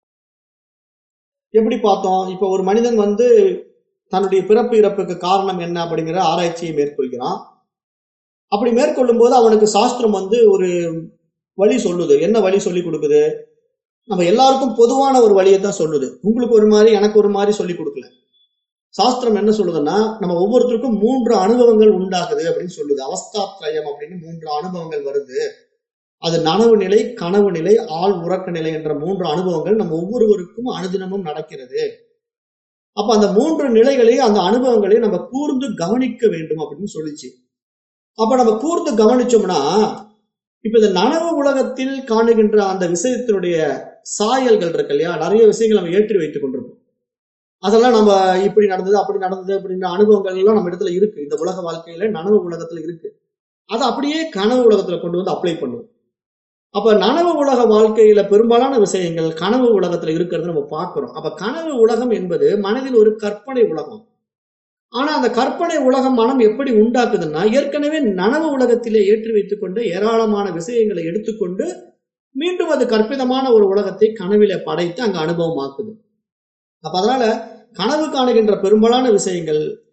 [SPEAKER 1] எப்படி பார்த்தோம் இப்ப ஒரு மனிதன் வந்து தன்னுடைய பிறப்பு இறப்புக்கு காரணம் என்ன அப்படிங்கிற ஆராய்ச்சியை மேற்கொள்கிறான் அப்படி மேற்கொள்ளும் போது அவனுக்கு சாஸ்திரம் வந்து ஒரு வழி சொல்லுது என்ன வழி சொல்லி கொடுக்குது நம்ம எல்லாருக்கும் பொதுவான ஒரு வழியை தான் சொல்லுது உங்களுக்கு ஒரு மாதிரி எனக்கு ஒரு மாதிரி சொல்லி கொடுக்கல சாஸ்திரம் என்ன சொல்லுதுன்னா நம்ம ஒவ்வொருத்தருக்கும் மூன்று அனுபவங்கள் உண்டாகுது அப்படின்னு சொல்லுது அவஸ்தாத்ரயம் அப்படின்னு மூன்று அனுபவங்கள் வருது அது நனவு நிலை கனவு நிலை ஆள் உறக்க நிலை என்ற மூன்று அனுபவங்கள் நம்ம ஒவ்வொருவருக்கும் அனுதினமும் நடக்கிறது அப்ப அந்த மூன்று நிலைகளை அந்த அனுபவங்களை நம்ம கூர்ந்து கவனிக்க வேண்டும் அப்படின்னு சொல்லிச்சு அப்ப நம்ம கூர்ந்து கவனிச்சோம்னா இப்ப இந்த நனவு உலகத்தில் காணுகின்ற அந்த விஷயத்தினுடைய சாயல்கள் இருக்கு இல்லையா நிறைய விஷயங்கள் நம்ம ஏற்றி வைத்துக் கொண்டிருக்கோம் அதெல்லாம் நம்ம இப்படி நடந்தது அப்படி நடந்தது அப்படின்ற அனுபவங்கள் எல்லாம் நம்ம இடத்துல இருக்கு இந்த உலக வாழ்க்கையில நனவு உலகத்துல இருக்கு அதை அப்படியே கனவு உலகத்துல கொண்டு வந்து அப்ளை பண்ணுவோம் அப்ப நனவு உலக வாழ்க்கையில பெரும்பாலான விஷயங்கள் கனவு உலகத்துல இருக்கிறது நம்ம பார்க்கிறோம் அப்ப கனவு உலகம் என்பது மனதில் ஒரு கற்பனை உலகம் ஆனா அந்த கற்பனை உலகம் மனம் எப்படி உண்டாக்குதுன்னா ஏற்கனவே நனவு உலகத்திலே ஏற்றி வைத்துக் கொண்டு ஏராளமான விஷயங்களை எடுத்துக்கொண்டு மீண்டும் அது கற்பிதமான ஒரு உலகத்தை கனவில படைத்து அங்க அனுபவமாக்குது அப்ப அதனால கனவு காணுகின்ற பெரும்பாலான விஷயங்கள்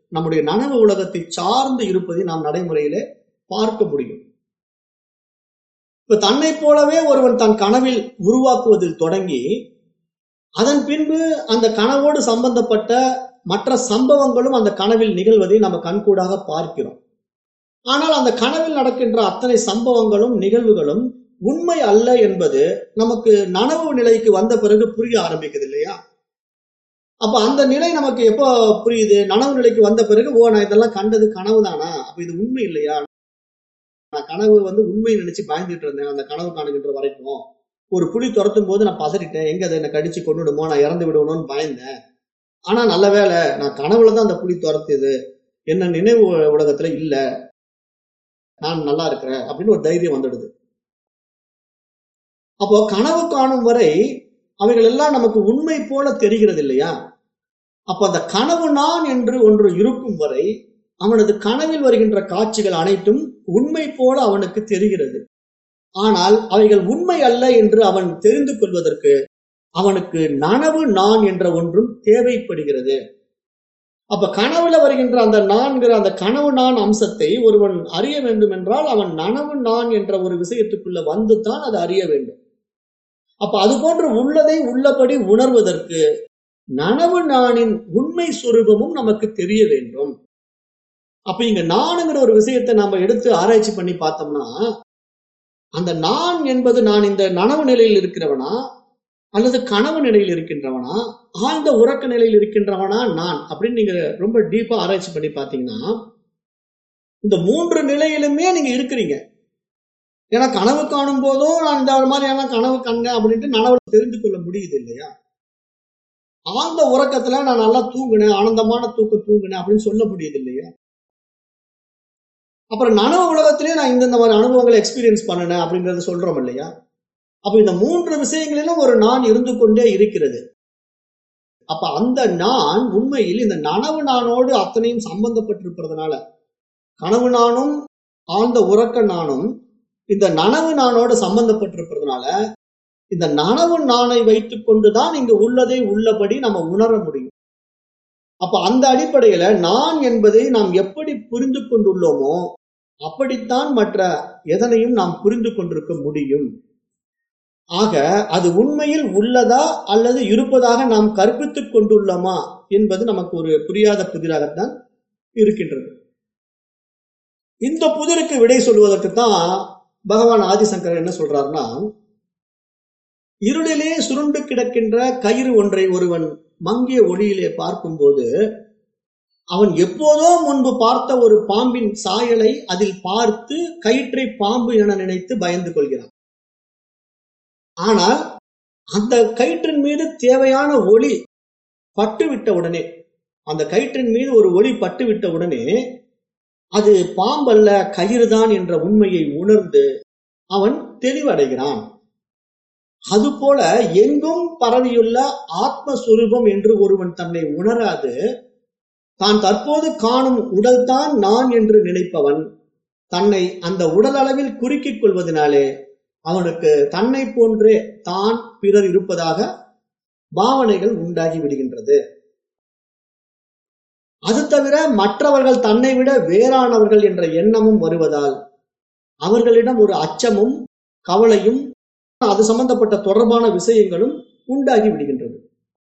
[SPEAKER 1] நம்முடைய நனவு உலகத்தை சார்ந்து இருப்பதை நாம் நடைமுறையிலே பார்க்க முடியும் இப்ப தன்னை போலவே ஒருவன் தன் கனவில் உருவாக்குவதில் தொடங்கி அதன் பின்பு அந்த கனவோடு சம்பந்தப்பட்ட மற்ற சம்பவங்களும் அந்த கனவில் நிகழ்வதை நம்ம கண்கூடாக பார்க்கிறோம் ஆனால் அந்த கனவில் நடக்கின்ற அத்தனை சம்பவங்களும் நிகழ்வுகளும் உண்மை அல்ல என்பது நமக்கு நனவு நிலைக்கு வந்த பிறகு புரிய ஆரம்பிக்குது இல்லையா அப்ப அந்த நிலை நமக்கு எப்போ புரியுது நனவு நிலைக்கு வந்த பிறகு ஓ நான் இதெல்லாம் கண்டது கனவு தானா அப்ப இது உண்மை இல்லையா நான் கனவு வந்து உண்மை நினைச்சு பயந்துட்டு இருந்தேன் அந்த கனவு காணுகின்ற வரைக்கும் ஒரு புலி துரத்தும் போது நான் பதறிட்டேன் எங்க அதை என்னை கடிச்சு கொண்டுடுமோ நான் இறந்து விடுவணும்னு பயந்தேன் ஆனா நல்ல வேலை நான் கனவுல தான் அந்த புலி துரத்துது என்ன நினைவு உலகத்துல இல்ல நான் நல்லா இருக்கிறேன் அப்படின்னு ஒரு தைரியம் வந்துடுது அப்போ கனவு காணும் வரை அவைகள் எல்லாம் நமக்கு உண்மை போல தெரிகிறது இல்லையா அப்ப அந்த கனவு நான் என்று ஒன்று இருக்கும் வரை அவனது கனவில் வருகின்ற காட்சிகள் அனைத்தும் உண்மை போல அவனுக்கு தெரிகிறது ஆனால் அவைகள் உண்மை அல்ல என்று அவன் தெரிந்து கொள்வதற்கு அவனுக்கு நனவு நான் என்ற ஒன்றும் தேவைப்படுகிறது அப்ப கனவுல வருகின்ற அந்த நான்கிற அந்த கனவு நான் அம்சத்தை ஒருவன் அறிய வேண்டும் என்றால் அவன் நனவு நான் என்ற ஒரு விஷயத்துக்குள்ள வந்து தான் அதை அறிய வேண்டும் அப்ப அது போன்று உள்ளதை உள்ளபடி உணர்வதற்கு நனவு நானின் உண்மை சுரூபமும் நமக்கு தெரிய வேண்டும் அப்ப இங்க நானுங்கிற ஒரு விஷயத்தை நாம எடுத்து ஆராய்ச்சி பண்ணி பார்த்தோம்னா அந்த நான் என்பது நான் இந்த நனவு நிலையில் இருக்கிறவனா அல்லது கனவு நிலையில் இருக்கின்றவனா ஆழ்ந்த உறக்க நிலையில் இருக்கின்றவனா நான் அப்படின்னு நீங்க ரொம்ப டீப்பா ஆராய்ச்சி பண்ணி பார்த்தீங்கன்னா இந்த மூன்று நிலையிலுமே நீங்க இருக்கிறீங்க ஏன்னா கனவு காணும் போதும் நான் இந்த மாதிரியான கனவு கண்டேன் அப்படின்ட்டு நனவுல தெரிந்து கொள்ள முடியுது இல்லையா ஆழ்ந்த உறக்கத்துல நான் நல்லா தூங்கினேன் ஆனந்தமான தூக்கம் தூங்கினேன் அப்படின்னு சொல்ல முடியுது இல்லையா அப்புறம் நனவு உலகத்திலேயே நான் இந்த மாதிரி அனுபவங்களை எக்ஸ்பீரியன்ஸ் பண்ணினேன் அப்படிங்கறத சொல்றோம் இல்லையா அப்ப இந்த மூன்று விஷயங்களிலும் ஒரு நான் இருந்து கொண்டே இருக்கிறது அப்ப அந்த நான் உண்மையில் இந்த நனவு நானோடு அத்தனையும் சம்பந்தப்பட்டிருப்பதனால கனவு நானும் ஆழ்ந்த உறக்க நானும் இந்த நனவு நானோடு சம்பந்தப்பட்டிருப்பதனால இந்த நனவு நானை வைத்துக் கொண்டுதான் இங்க உள்ளதை உள்ளபடி நம்ம உணர முடியும் அப்ப அந்த அடிப்படையில நான் என்பதை நாம் எப்படி புரிந்து கொண்டுள்ளோமோ அப்படித்தான் மற்ற எதனையும் நாம் புரிந்து கொண்டிருக்க முடியும் ஆக அது உண்மையில் உள்ளதா அல்லது இருப்பதாக நாம் கற்பித்துக் கொண்டுள்ளோமா என்பது நமக்கு ஒரு புரியாத புதிராகத்தான் இருக்கின்றது இந்த புதிருக்கு விடை சொல்வதற்கு தான் பகவான் ஆதிசங்கர் என்ன சொல்றாருன்னா இருளிலே சுருண்டு கிடக்கின்ற கயிறு ஒன்றை ஒருவன் மங்கிய ஒளியிலே பார்க்கும்போது அவன் எப்போதோ முன்பு பார்த்த ஒரு பாம்பின் சாயலை அதில் பார்த்து கயிற்றை பாம்பு என நினைத்து பயந்து கொள்கிறான் ஆனால் அந்த கயிற்றின் மீது தேவையான ஒளி பட்டுவிட்ட உடனே அந்த கயிற்றின் மீது ஒரு ஒளி பட்டுவிட்ட உடனே அது பாம்பல்ல கயிறுதான் என்ற உண்மையை உணர்ந்து அவன் தெளிவடைகிறான் அதுபோல எங்கும் பரவியுள்ள ஆத்மஸ்வரூபம் என்று ஒருவன் தன்னை உணராது தான் தற்போது காணும் உடல்தான் நான் என்று நினைப்பவன் தன்னை அந்த உடல் அளவில் குறுக்கிக் கொள்வதனாலே அவனுக்கு தன்னை போன்றே தான் பிறர் இருப்பதாக பாவனைகள் உண்டாகி விடுகின்றது அது தவிர மற்றவர்கள் தன்னை விட வேறானவர்கள் என்ற எண்ணமும் வருவதால் அவர்களிடம் ஒரு அச்சமும் கவலையும் அது சம்பந்தப்பட்ட தொடர்பான விஷயங்களும் உண்டாகி விடுகின்றது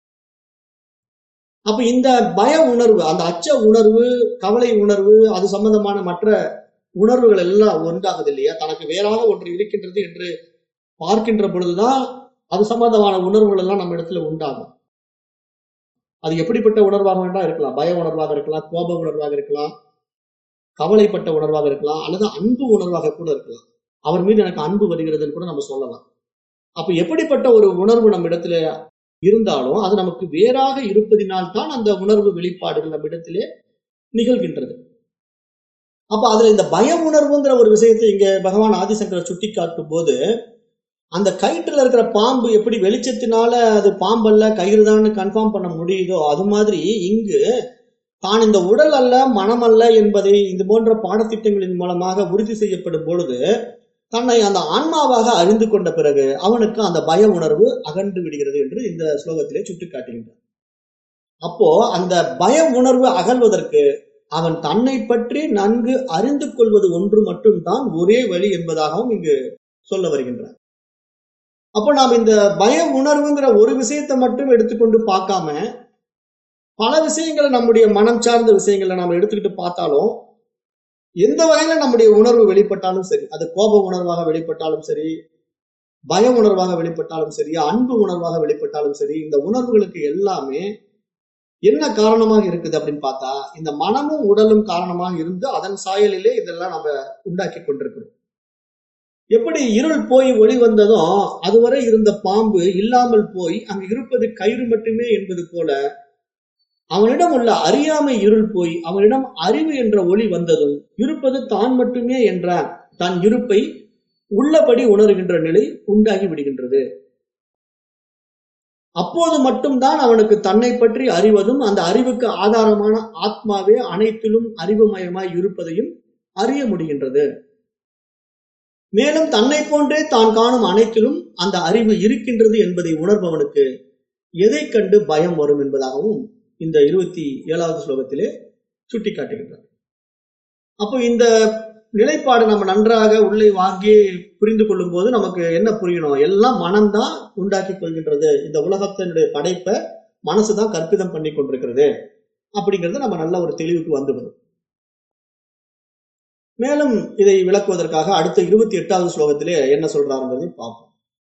[SPEAKER 1] அப்ப இந்த பய உணர்வு அந்த அச்ச உணர்வு கவலை உணர்வு அது சம்பந்தமான மற்ற உணர்வுகள் எல்லாம் உண்டாகுது இல்லையா தனக்கு வேறாக ஒன்று இருக்கின்றது என்று பார்க்கின்ற பொழுதுதான் அது சம்பந்தமான உணர்வுகள் எல்லாம் நம்ம இடத்துல உண்டாகும் அது எப்படிப்பட்ட உணர்வாக வேண்டாம் இருக்கலாம் பய உணர்வாக இருக்கலாம் கோப உணர்வாக இருக்கலாம் கவலைப்பட்ட உணர்வாக இருக்கலாம் அல்லது அன்பு உணர்வாக கூட இருக்கலாம் அவர் மீது எனக்கு அன்பு வருகிறதுன்னு கூட நம்ம சொல்லலாம் அப்ப எப்படிப்பட்ட ஒரு உணர்வு நம்ம இடத்துல இருந்தாலும் அது நமக்கு வேறாக இருப்பதினால் தான் அந்த உணர்வு வெளிப்பாடுகள் நம்ம இடத்திலே நிகழ்கின்றது அப்ப அதுல இந்த பய உணர்வுங்கிற ஒரு விஷயத்தை இங்க பகவான் ஆதிசங்கர் சுட்டி காட்டும் போது அந்த கயிற்றுல இருக்கிற பாம்பு எப்படி வெளிச்சத்தினால அது பாம்பல்ல கயிறு தான் கன்ஃபார்ம் பண்ண முடியுதோ அது மாதிரி இங்கு தான் இந்த உடல் அல்ல மனம் அல்ல என்பதை இது போன்ற பாடத்திட்டங்களின் மூலமாக உறுதி செய்யப்படும் பொழுது தன்னை அந்த ஆன்மாவாக அறிந்து கொண்ட பிறகு அவனுக்கு அந்த பய உணர்வு அகன்று விடுகிறது என்று இந்த ஸ்லோகத்திலே சுட்டிக்காட்டுகின்றார் அப்போ அந்த பய உணர்வு அகல்வதற்கு அவன் தன்னை பற்றி நன்கு அறிந்து கொள்வது ஒன்று மட்டும்தான் ஒரே வழி என்பதாகவும் இங்கு சொல்ல வருகின்றார் அப்போ நாம் இந்த பய உணர்வுங்கிற ஒரு விஷயத்தை மட்டும் எடுத்துக்கொண்டு பார்க்காம பல விஷயங்களை நம்முடைய மனம் சார்ந்த விஷயங்களை நாம் எடுத்துக்கிட்டு பார்த்தாலும் எந்த வகையில நம்முடைய உணர்வு வெளிப்பட்டாலும் சரி அது கோப உணர்வாக வெளிப்பட்டாலும் சரி பய உணர்வாக வெளிப்பட்டாலும் சரி அன்பு உணர்வாக வெளிப்பட்டாலும் சரி இந்த உணர்வுகளுக்கு எல்லாமே என்ன காரணமாக இருக்குது அப்படின்னு பார்த்தா இந்த மனமும் உடலும் காரணமாக இருந்து அதன் சாயலிலே இதெல்லாம் நம்ம உண்டாக்கி கொண்டிருக்கிறோம் எப்படி இருள் போய் ஒளி வந்ததும் அதுவரை இருந்த பாம்பு இல்லாமல் போய் அங்கு இருப்பது கயிறு மட்டுமே என்பது போல அவனிடம் உள்ள அறியாமை இருள் போய் அவனிடம் அறிவு என்ற ஒளி வந்ததும் இருப்பது தான் மட்டுமே என்ற தன் இருப்பை உள்ளபடி உணர்கின்ற நிலை உண்டாகி விடுகின்றது அப்போது மட்டும்தான் அவனுக்கு தன்னை பற்றி அறிவதும் அந்த அறிவுக்கு ஆதாரமான ஆத்மாவே அனைத்திலும் அறிவுமயமாய் இருப்பதையும் அறிய முடிகின்றது மேலும் தன்னை போன்றே தான் காணும் அனைத்திலும் அந்த அறிவு இருக்கின்றது என்பதை உணர்பவனுக்கு எதை கண்டு பயம் வரும் என்பதாகவும் இந்த இருபத்தி ஏழாவது ஸ்லோகத்திலே சுட்டிக்காட்டுகின்றார் அப்போ இந்த நிலைப்பாடு நம்ம நன்றாக உள்ளே வாங்கி புரிந்து கொள்ளும் போது நமக்கு என்ன புரியணும் எல்லாம் மனம்தான் உண்டாக்கி கொள்கின்றது இந்த உலகத்தினுடைய படைப்பை மனசுதான் கற்பிதம் பண்ணி கொண்டிருக்கிறது அப்படிங்கிறது நம்ம நல்ல ஒரு தெளிவுக்கு வந்துவிடும் மேலும் இதை விளக்குவதற்காக அடுத்த இருபத்தி எட்டாவது ஸ்லோகத்திலே என்ன சொல்றாருங்கிறதை பார்ப்போம்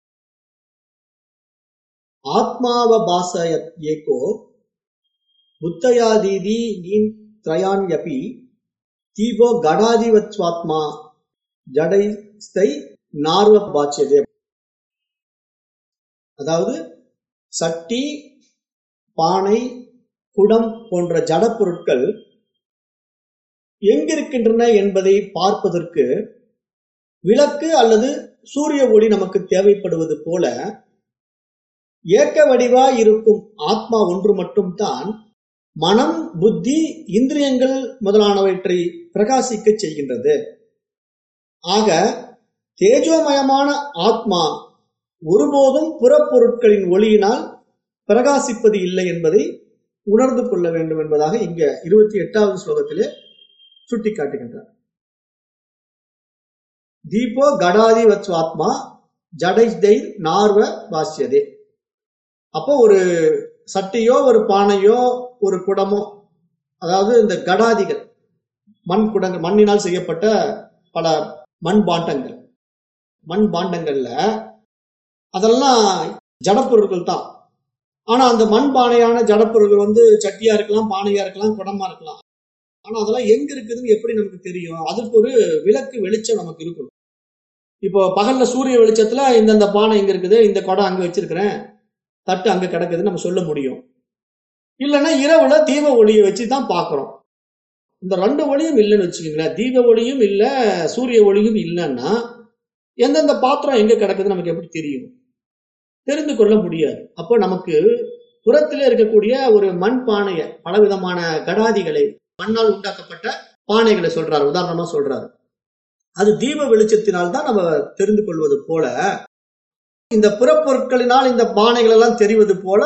[SPEAKER 1] ஆத்மாவ பாச ஏகோ புத்தயாதீதி நீன் திரயான்யபி தீபோ கடாதிவத்வாத்மா ஜடைஸ்தை நார்வ பாச்சியதே அதாவது சட்டி பானை குடம் போன்ற ஜட பொருட்கள் எங்கிருக்கின்றன என்பதை பார்ப்பதற்கு விளக்கு அல்லது சூரிய ஒளி நமக்கு தேவைப்படுவது போல ஏக்க வடிவாய் இருக்கும் ஆத்மா ஒன்று மட்டும்தான் மனம் புத்தி இந்திரியங்கள் முதலானவற்றை பிரகாசிக்க செய்கின்றது ஆக தேஜோமயமான ஆத்மா ஒருபோதும் புறப்பொருட்களின் ஒளியினால் பிரகாசிப்பது இல்லை என்பதை உணர்ந்து கொள்ள வேண்டும் என்பதாக இங்க இருபத்தி எட்டாவது ஸ்லோகத்திலே சுட்டிக்காட்டுகின்றார் தீபோ கடாதி வத்வாத்மா ஜடைதை நார்வ பாசியதே அப்போ ஒரு சட்டியோ ஒரு பானையோ ஒரு குடமோ அதாவது இந்த கடாதிகள் மண் குடங்கள் மண்ணினால் செய்யப்பட்ட பல மண் பாண்டங்கள் மண் பாண்டங்கள்ல அதெல்லாம் ஜடப்பொருட்கள் தான் ஆனா அந்த மண் பானையான ஜடப்பொருட்கள் வந்து சட்டியா இருக்கலாம் பானையா இருக்கலாம் குடமா இருக்கலாம் ஆனா அதெல்லாம் எங்க இருக்குதுன்னு எப்படி நமக்கு தெரியும் அதுக்கு ஒரு விளக்கு வெளிச்சம் நமக்கு இருக்கணும் இப்போ பகல்ல சூரிய வெளிச்சத்துல இந்தந்த பானை எங்க இருக்குது இந்த குடம் அங்க வச்சிருக்கிறேன் தட்டு அங்க கிடக்குதுன்னு நம்ம சொல்ல முடியும் இல்லைன்னா இரவுல தீப ஒளியை வச்சு தான் பார்க்கிறோம் இந்த ரெண்டு ஒளியும் இல்லைன்னு வச்சுக்கோங்களேன் தீப ஒளியும் இல்லை சூரிய ஒளியும் இல்லைன்னா எந்தெந்த பாத்திரம் எங்க கிடக்குது நமக்கு எப்படி தெரியும் தெரிந்து கொள்ள முடியாது அப்போ நமக்கு புறத்திலே இருக்கக்கூடிய ஒரு மண் பானையை பலவிதமான கடாதிகளை மண்ணால் உண்டாக்கப்பட்ட பானைகளை சொல்றாரு உதாரணமா சொல்றாரு அது தீப வெளிச்சத்தினால் தான் நம்ம தெரிந்து கொள்வது போல இந்த புறப்பொருட்களினால் இந்த பானைகள் எல்லாம் தெரிவது போல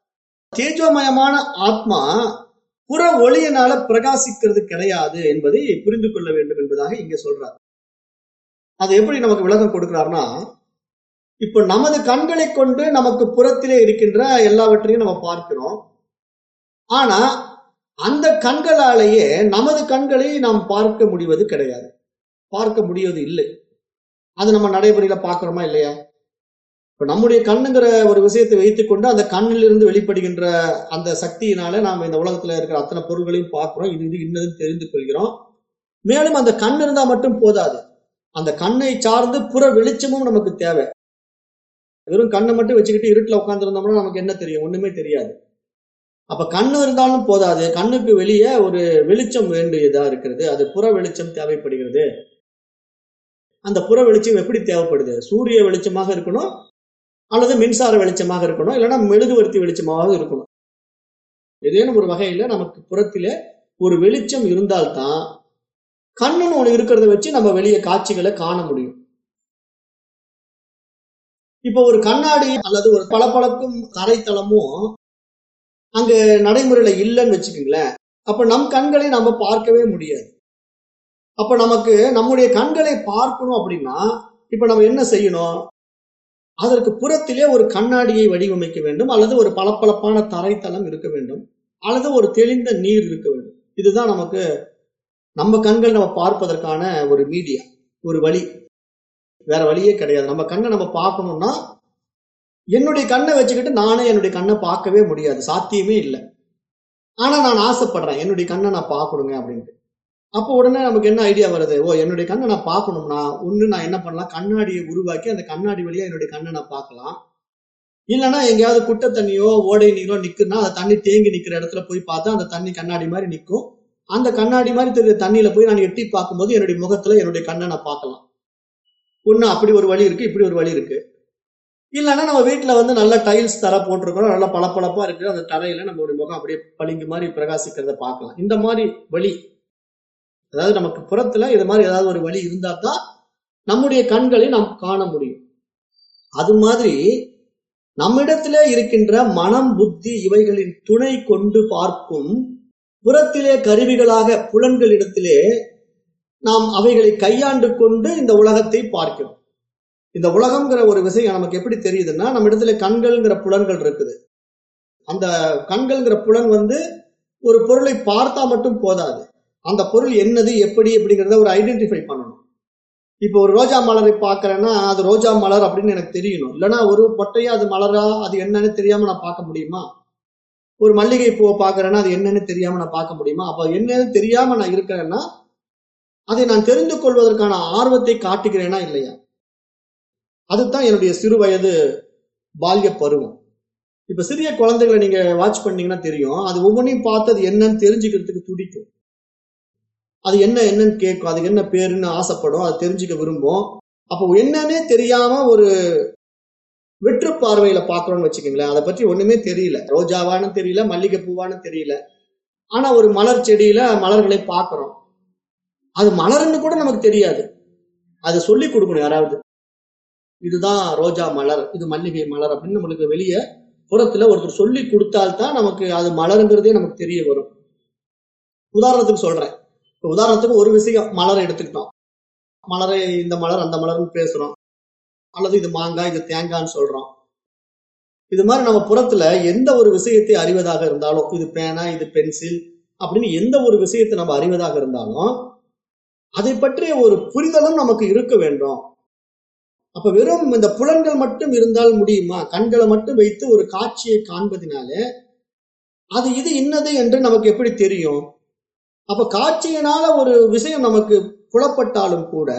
[SPEAKER 1] தேஜோமயமான ஆத்மா புற ஒளியினால பிரகாசிக்கிறது கிடையாது என்பதை புரிந்து கொள்ள வேண்டும் என்பதாக இங்க சொல்றார் அது எப்படி நமக்கு விளக்கம் கொடுக்கிறார்னா இப்ப நமது கண்களை கொண்டு நமக்கு புறத்திலே இருக்கின்ற எல்லாவற்றையும் நம்ம பார்க்கிறோம் ஆனா அந்த கண்களாலேயே நமது கண்களை நாம் பார்க்க முடிவது கிடையாது பார்க்க முடிவது இல்லை அது நம்ம நடைமுறையில பார்க்கிறோமா இல்லையா இப்ப நம்முடைய கண்ணுங்கிற ஒரு விஷயத்தை வைத்துக்கொண்டு அந்த கண்ணிலிருந்து வெளிப்படுகின்ற அந்த சக்தியினால நாம் இந்த உலகத்துல இருக்கிற அத்தனை பொருள்களையும் பார்க்கிறோம் இது இது இன்னதுன்னு தெரிந்து கொள்கிறோம் மேலும் அந்த கண் இருந்தா மட்டும் போதாது அந்த கண்ணை சார்ந்து புற வெளிச்சமும் நமக்கு தேவை வெறும் கண்ணை மட்டும் வச்சுக்கிட்டு இருட்டுல உட்காந்துருந்தோம்னா நமக்கு என்ன தெரியும் ஒண்ணுமே தெரியாது அப்ப கண்ணு இருந்தாலும் போதாது கண்ணுக்கு வெளியே ஒரு வெளிச்சம் வேண்டியதா இருக்கிறது அது புற வெளிச்சம் தேவைப்படுகிறது அந்த புற வெளிச்சம் எப்படி தேவைப்படுது சூரிய வெளிச்சமாக இருக்கணும் அல்லது மின்சார வெளிச்சமாக இருக்கணும் இல்லைன்னா மெழுகுவர்த்தி வெளிச்சமாக இருக்கணும் ஏதேனும் ஒரு வகையில நமக்கு புறத்திலே ஒரு வெளிச்சம் இருந்தால்தான் கண்ணுன்னு ஒண்ணு இருக்கிறத வச்சு நம்ம வெளியே காட்சிகளை காண முடியும் இப்ப ஒரு கண்ணாடி அல்லது ஒரு பளபளக்கும் தரைத்தளமும் அங்க நடைமுறையில இல்லைன்னு வச்சுக்கோங்களேன் அப்ப நம் கண்களை நம்ம பார்க்கவே முடியாது அப்ப நமக்கு நம்முடைய கண்களை பார்க்கணும் அப்படின்னா இப்ப நம்ம என்ன செய்யணும் அதற்கு புறத்திலே ஒரு கண்ணாடியை வடிவமைக்க வேண்டும் அல்லது ஒரு பளபளப்பான தரைத்தளம் இருக்க வேண்டும் அல்லது ஒரு தெளிந்த நீர் இருக்க வேண்டும் இதுதான் நமக்கு நம்ம கண்கள் நம்ம பார்ப்பதற்கான ஒரு மீடியா ஒரு வழி வேற வழியே கிடையாது நம்ம கண்ணை நம்ம பார்க்கணும்னா என்னுடைய கண்ணை வச்சுக்கிட்டு நானே என்னுடைய கண்ணை பார்க்கவே முடியாது சாத்தியமே இல்லை ஆனா நான் ஆசைப்படுறேன் என்னுடைய கண்ணை நான் பார்க்கணுங்க அப்படின்ட்டு அப்போ உடனே நமக்கு என்ன ஐடியா வருது ஓ என்னுடைய கண்ணை நான் பார்க்கணும்னா ஒண்ணு நான் என்ன பண்ணலாம் கண்ணாடியை உருவாக்கி அந்த கண்ணாடி வழியா என்னுடைய கண்ணை நான் பார்க்கலாம் இல்லைன்னா எங்கேயாவது குட்டை தண்ணியோ ஓடை நீரோ நிக்குன்னா அந்த தண்ணி தேங்கி நிக்கிற இடத்துல போய் பார்த்தா அந்த தண்ணி கண்ணாடி மாதிரி நிக்கும் அந்த கண்ணாடி மாதிரி தெரியுற தண்ணியில போய் நான் எட்டி பார்க்கும்போது என்னுடைய முகத்துல என்னுடைய கண்ணை நான் பார்க்கலாம் ஒண்ணு அப்படி ஒரு வழி இருக்கு இப்படி ஒரு வழி இருக்கு இல்லைன்னா நம்ம வீட்டுல வந்து நல்ல டைல்ஸ் தர போட்டிருக்கிறோம் நல்லா பளபளப்பா இருக்கு அந்த தரையில நம்மளுடைய முகம் அப்படியே பளிங்கு மாதிரி பிரகாசிக்கிறத பார்க்கலாம் இந்த மாதிரி வழி அதாவது நமக்கு புறத்துல இது மாதிரி ஏதாவது ஒரு வழி இருந்தா தான் நம்முடைய கண்களை நாம் காண முடியும் அது மாதிரி நம்மிடத்திலே இருக்கின்ற மனம் புத்தி இவைகளின் துணை கொண்டு பார்க்கும் புறத்திலே கருவிகளாக புலன்களிடத்திலே நாம் அவைகளை கையாண்டு கொண்டு இந்த உலகத்தை பார்க்கிறோம் இந்த உலகம்ங்கிற ஒரு விஷயம் நமக்கு எப்படி தெரியுதுன்னா நம்ம இடத்துல கண்கள்ங்கிற புலன்கள் இருக்குது அந்த கண்கள்ங்கிற புலன் வந்து ஒரு பொருளை பார்த்தா மட்டும் போதாது அந்த பொருள் என்னது எப்படி அப்படிங்கிறத ஒரு ஐடென்டிஃபை பண்ணணும் இப்போ ஒரு ரோஜா மலரை பார்க்கறேன்னா அது ரோஜா மலர் அப்படின்னு எனக்கு தெரியணும் இல்லைன்னா ஒரு பொட்டையா அது மலரா அது என்னன்னு தெரியாம நான் பார்க்க முடியுமா ஒரு மல்லிகை பூவை பார்க்கறேன்னா அது என்னன்னு தெரியாம நான் பார்க்க முடியுமா அப்ப என்னன்னு தெரியாம நான் இருக்கிறேன்னா அதை நான் தெரிந்து கொள்வதற்கான ஆர்வத்தை காட்டுகிறேனா இல்லையா அதுதான் என்னுடைய சிறு வயது பால்ய பருவம் இப்ப சிறிய குழந்தைகளை நீங்க வாட்ச் பண்ணீங்கன்னா தெரியும் அது ஒவ்வொன்றையும் பார்த்து அது என்னன்னு தெரிஞ்சுக்கிறதுக்கு துடிக்கும் அது என்ன என்னன்னு கேட்கும் அது என்ன பேருன்னு ஆசைப்படும் அது தெரிஞ்சுக்க விரும்பும் அப்போ என்னன்னே தெரியாம ஒரு வெற்று பார்வையில பாக்குறோம்னு வச்சுக்கோங்களேன் அதை பற்றி ஒண்ணுமே தெரியல ரோஜாவான்னு தெரியல மல்லிகை பூவான்னு தெரியல ஆனா ஒரு மலர் செடியில மலர்களை பார்க்கிறோம் அது மலர்னு கூட நமக்கு தெரியாது அது சொல்லி கொடுக்கணும் யாராவது இதுதான் ரோஜா மலர் இது மல்லிகை மலர் அப்படின்னு நம்மளுக்கு வெளியே புறத்துல ஒருத்தர் சொல்லி கொடுத்தால்தான் நமக்கு அது மலருங்கிறதே நமக்கு தெரிய வரும் உதாரணத்துக்கு சொல்றேன் இப்ப உதாரணத்துக்கு ஒரு விஷயம் மலரை எடுத்துக்கிட்டோம் மலரை இந்த மலர் அந்த மலர்னு பேசுறோம் அல்லது இது மாங்காய் இது தேங்காய்ன்னு சொல்றோம் இது மாதிரி நம்ம புறத்துல எந்த ஒரு விஷயத்தை அறிவதாக இருந்தாலும் இது பேனா இது பென்சில் அப்படின்னு எந்த ஒரு விஷயத்தை நம்ம அறிவதாக இருந்தாலும் அதை பற்றிய ஒரு புரிதலும் நமக்கு இருக்க வேண்டும் அப்ப வெறும் இந்த புலன்கள் மட்டும் இருந்தால் முடியுமா கண்களை மட்டும் வைத்து ஒரு காட்சியை காண்பதினாலே அது இது இன்னது என்று நமக்கு எப்படி தெரியும் அப்ப காட்சியினால ஒரு விஷயம் நமக்கு புலப்பட்டாலும் கூட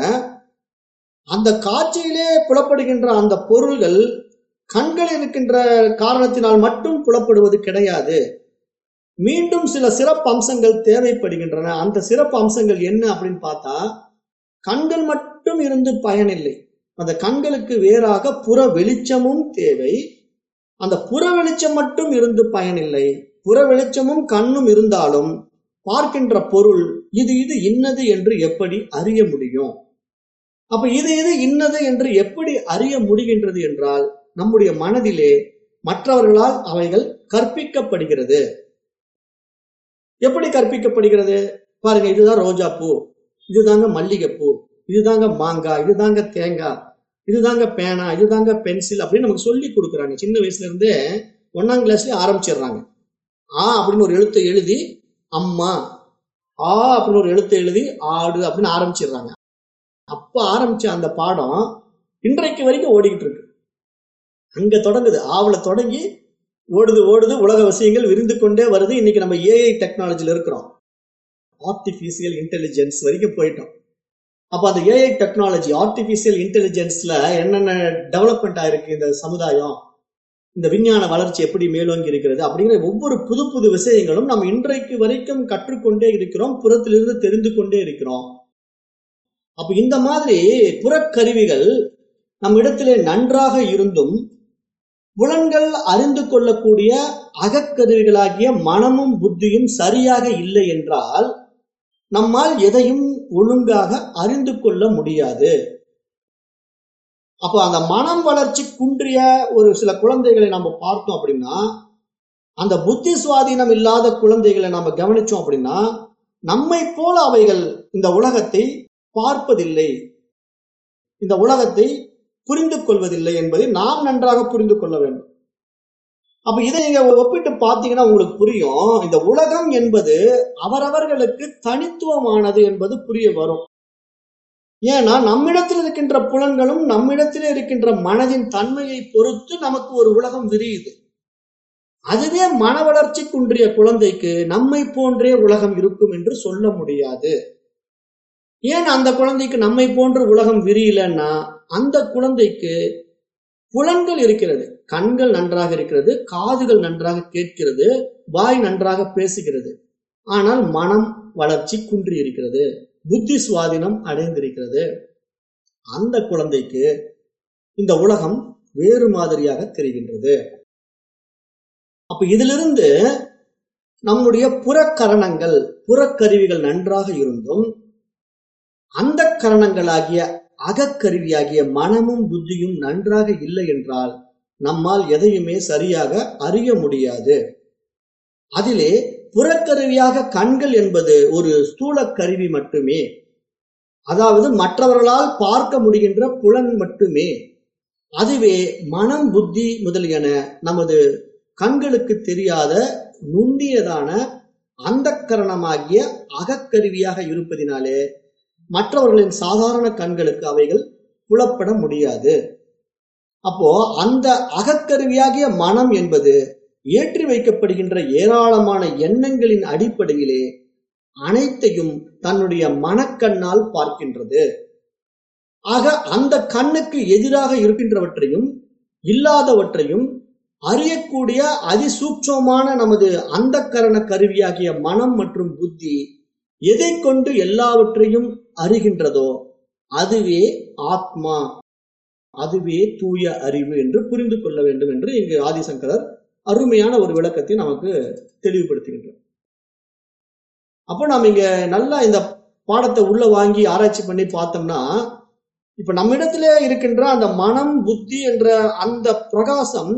[SPEAKER 1] அந்த காட்சியிலே புலப்படுகின்ற அந்த பொருள்கள் கண்கள் இருக்கின்ற காரணத்தினால் மட்டும் புலப்படுவது கிடையாது மீண்டும் சில சிறப்பு அம்சங்கள் தேவைப்படுகின்றன அந்த சிறப்பு அம்சங்கள் என்ன அப்படின்னு பார்த்தா கண்கள் மட்டும் இருந்து பயனில்லை அந்த கண்களுக்கு வேறாக புற வெளிச்சமும் தேவை அந்த புற வெளிச்சம் மட்டும் இருந்து பயனில்லை புற வெளிச்சமும் கண்ணும் இருந்தாலும் பார்க்கின்ற பொருள் இது இது இன்னது என்று எப்படி அறிய முடியும் அப்ப இது இது இன்னது என்று எப்படி அறிய முடிகின்றது என்றால் நம்முடைய மனதிலே மற்றவர்களால் அவைகள் கற்பிக்கப்படுகிறது எப்படி கற்பிக்கப்படுகிறது பாருங்க இதுதான் ரோஜா பூ இதுதாங்க மல்லிகைப்பூ இதுதாங்க மாங்காய் இதுதாங்க தேங்காய் இதுதாங்க பேனா இதுதாங்க பென்சில் அப்படின்னு நமக்கு சொல்லி கொடுக்குறாங்க சின்ன வயசுல இருந்தே ஒன்னாம் கிளாஸ்லயே ஆரம்பிச்சிடுறாங்க ஆ அப்படின்னு ஒரு எழுத்தை எழுதி அம்மா ஆ அப்படின்னு ஒரு எழுத்தை எழுதி ஆடு அப்படின்னு ஆரம்பிச்சிடுறாங்க அப்ப ஆரம்பிச்ச அந்த பாடம் இன்றைக்கு வரைக்கும் ஓடிக்கிட்டு இருக்கு அங்க தொடங்குது ஆவல தொடங்கி ஓடுது ஓடுது உலக விஷயங்கள் விரிந்து கொண்டே வருது இன்னைக்கு நம்ம ஏஐ டெக்னாலஜில இருக்கிறோம் ஆர்டிபிஷியல் இன்டெலிஜென்ஸ் வரைக்கும் போயிட்டோம் அப்ப அந்த ஏஐ டெக்னாலஜி ஆர்டிபிஷியல் இன்டெலிஜென்ஸ்ல என்னென்ன டெவலப்மெண்ட் ஆயிருக்கு இந்த சமுதாயம் இந்த விஞ்ஞான வளர்ச்சி எப்படி மேலோங்கி இருக்கிறது அப்படிங்கிற ஒவ்வொரு புது புது விஷயங்களும் நம்ம இன்றைக்கு வரைக்கும் கற்றுக்கொண்டே இருக்கிறோம் புறத்திலிருந்து தெரிந்து கொண்டே இருக்கிறோம் அப்ப இந்த மாதிரி புறக்கருவிகள் நம் இடத்திலே நன்றாக இருந்தும் புலன்கள் அறிந்து கொள்ளக்கூடிய அகக்கருவிகளாகிய மனமும் புத்தியும் சரியாக இல்லை என்றால் நம்மால் எதையும் ஒழுங்காக அறிந்து கொள்ள முடியாது அப்போ அந்த மனம் வளர்ச்சி குன்றிய ஒரு சில குழந்தைகளை நம்ம பார்த்தோம் அப்படின்னா அந்த புத்தி சுவாதீனம் இல்லாத குழந்தைகளை நாம கவனிச்சோம் அப்படின்னா நம்மை போல அவைகள் இந்த உலகத்தை பார்ப்பதில்லை இந்த உலகத்தை புரிந்து கொள்வதில்லை என்பதை நாம் நன்றாக புரிந்து கொள்ள வேண்டும் அப்ப இதை நீங்க ஒப்பிட்டு பார்த்தீங்கன்னா உங்களுக்கு புரியும் இந்த உலகம் என்பது அவரவர்களுக்கு தனித்துவமானது என்பது புரிய வரும் ஏன்னா நம்மிடத்தில் இருக்கின்ற புலன்களும் நம்மிடத்தில் இருக்கின்ற மனதின் தன்மையை பொறுத்து நமக்கு ஒரு உலகம் விரியுது அதுவே மன வளர்ச்சி குன்றிய குழந்தைக்கு நம்மை போன்றே உலகம் இருக்கும் என்று சொல்ல முடியாது ஏன் அந்த குழந்தைக்கு நம்மை போன்ற உலகம் விரியலன்னா அந்த குழந்தைக்கு புலன்கள் இருக்கிறது கண்கள் நன்றாக இருக்கிறது காதுகள் நன்றாக கேட்கிறது வாய் நன்றாக பேசுகிறது ஆனால் மனம் வளர்ச்சி குன்றி இருக்கிறது புத்தி சுவாதீனம் அடைந்திருக்கிறது அந்த குழந்தைக்கு இந்த உலகம் வேறு மாதிரியாக தெரிகின்றது அப்ப இதிலிருந்து நம்முடைய புறக்கரணங்கள் புறக்கருவிகள் நன்றாக இருந்தும் அந்த கரணங்களாகிய அகக்கருவியாகிய மனமும் புத்தியும் நன்றாக இல்லை என்றால் நம்மால் எதையுமே சரியாக அறிய முடியாது அதிலே புறக்கருவியாக கண்கள் என்பது ஒரு ஸ்தூல கருவி மட்டுமே அதாவது மற்றவர்களால் பார்க்க முடிகின்ற புலன் மட்டுமே அதுவே மனம் புத்தி முதலியன நமது கண்களுக்கு தெரியாத நுண்ணியதான அந்த கரணமாகிய அகக்கருவியாக இருப்பதினாலே மற்றவர்களின் சாதாரண கண்களுக்கு அவைகள் புலப்பட முடியாது அப்போ அந்த அகக்கருவியாகிய மனம் என்பது ஏற்றி வைக்கப்படுகின்ற ஏராளமான எண்ணங்களின் அடிப்படையிலே அனைத்தையும் தன்னுடைய மனக்கண்ணால் பார்க்கின்றது ஆக அந்த கண்ணுக்கு எதிராக இருக்கின்றவற்றையும் இல்லாதவற்றையும் அறியக்கூடிய அதிசூட்சமான நமது அந்த கரண கருவியாகிய மனம் மற்றும் புத்தி எதை கொண்டு எல்லாவற்றையும் அறிகின்றதோ அதுவே ஆத்மா அதுவே தூய அறிவு என்று புரிந்து கொள்ள வேண்டும் என்று இங்கு ஆதிசங்கரர் அருமையான ஒரு விளக்கத்தை நமக்கு தெளிவுபடுத்துகின்றார் அப்போ நாம் இங்க நல்லா இந்த பாடத்தை உள்ள வாங்கி ஆராய்ச்சி பண்ணி பார்த்தோம்னா இப்ப நம்மிடத்துல இருக்கின்ற அந்த மனம் புத்தி என்ற அந்த பிரகாசம்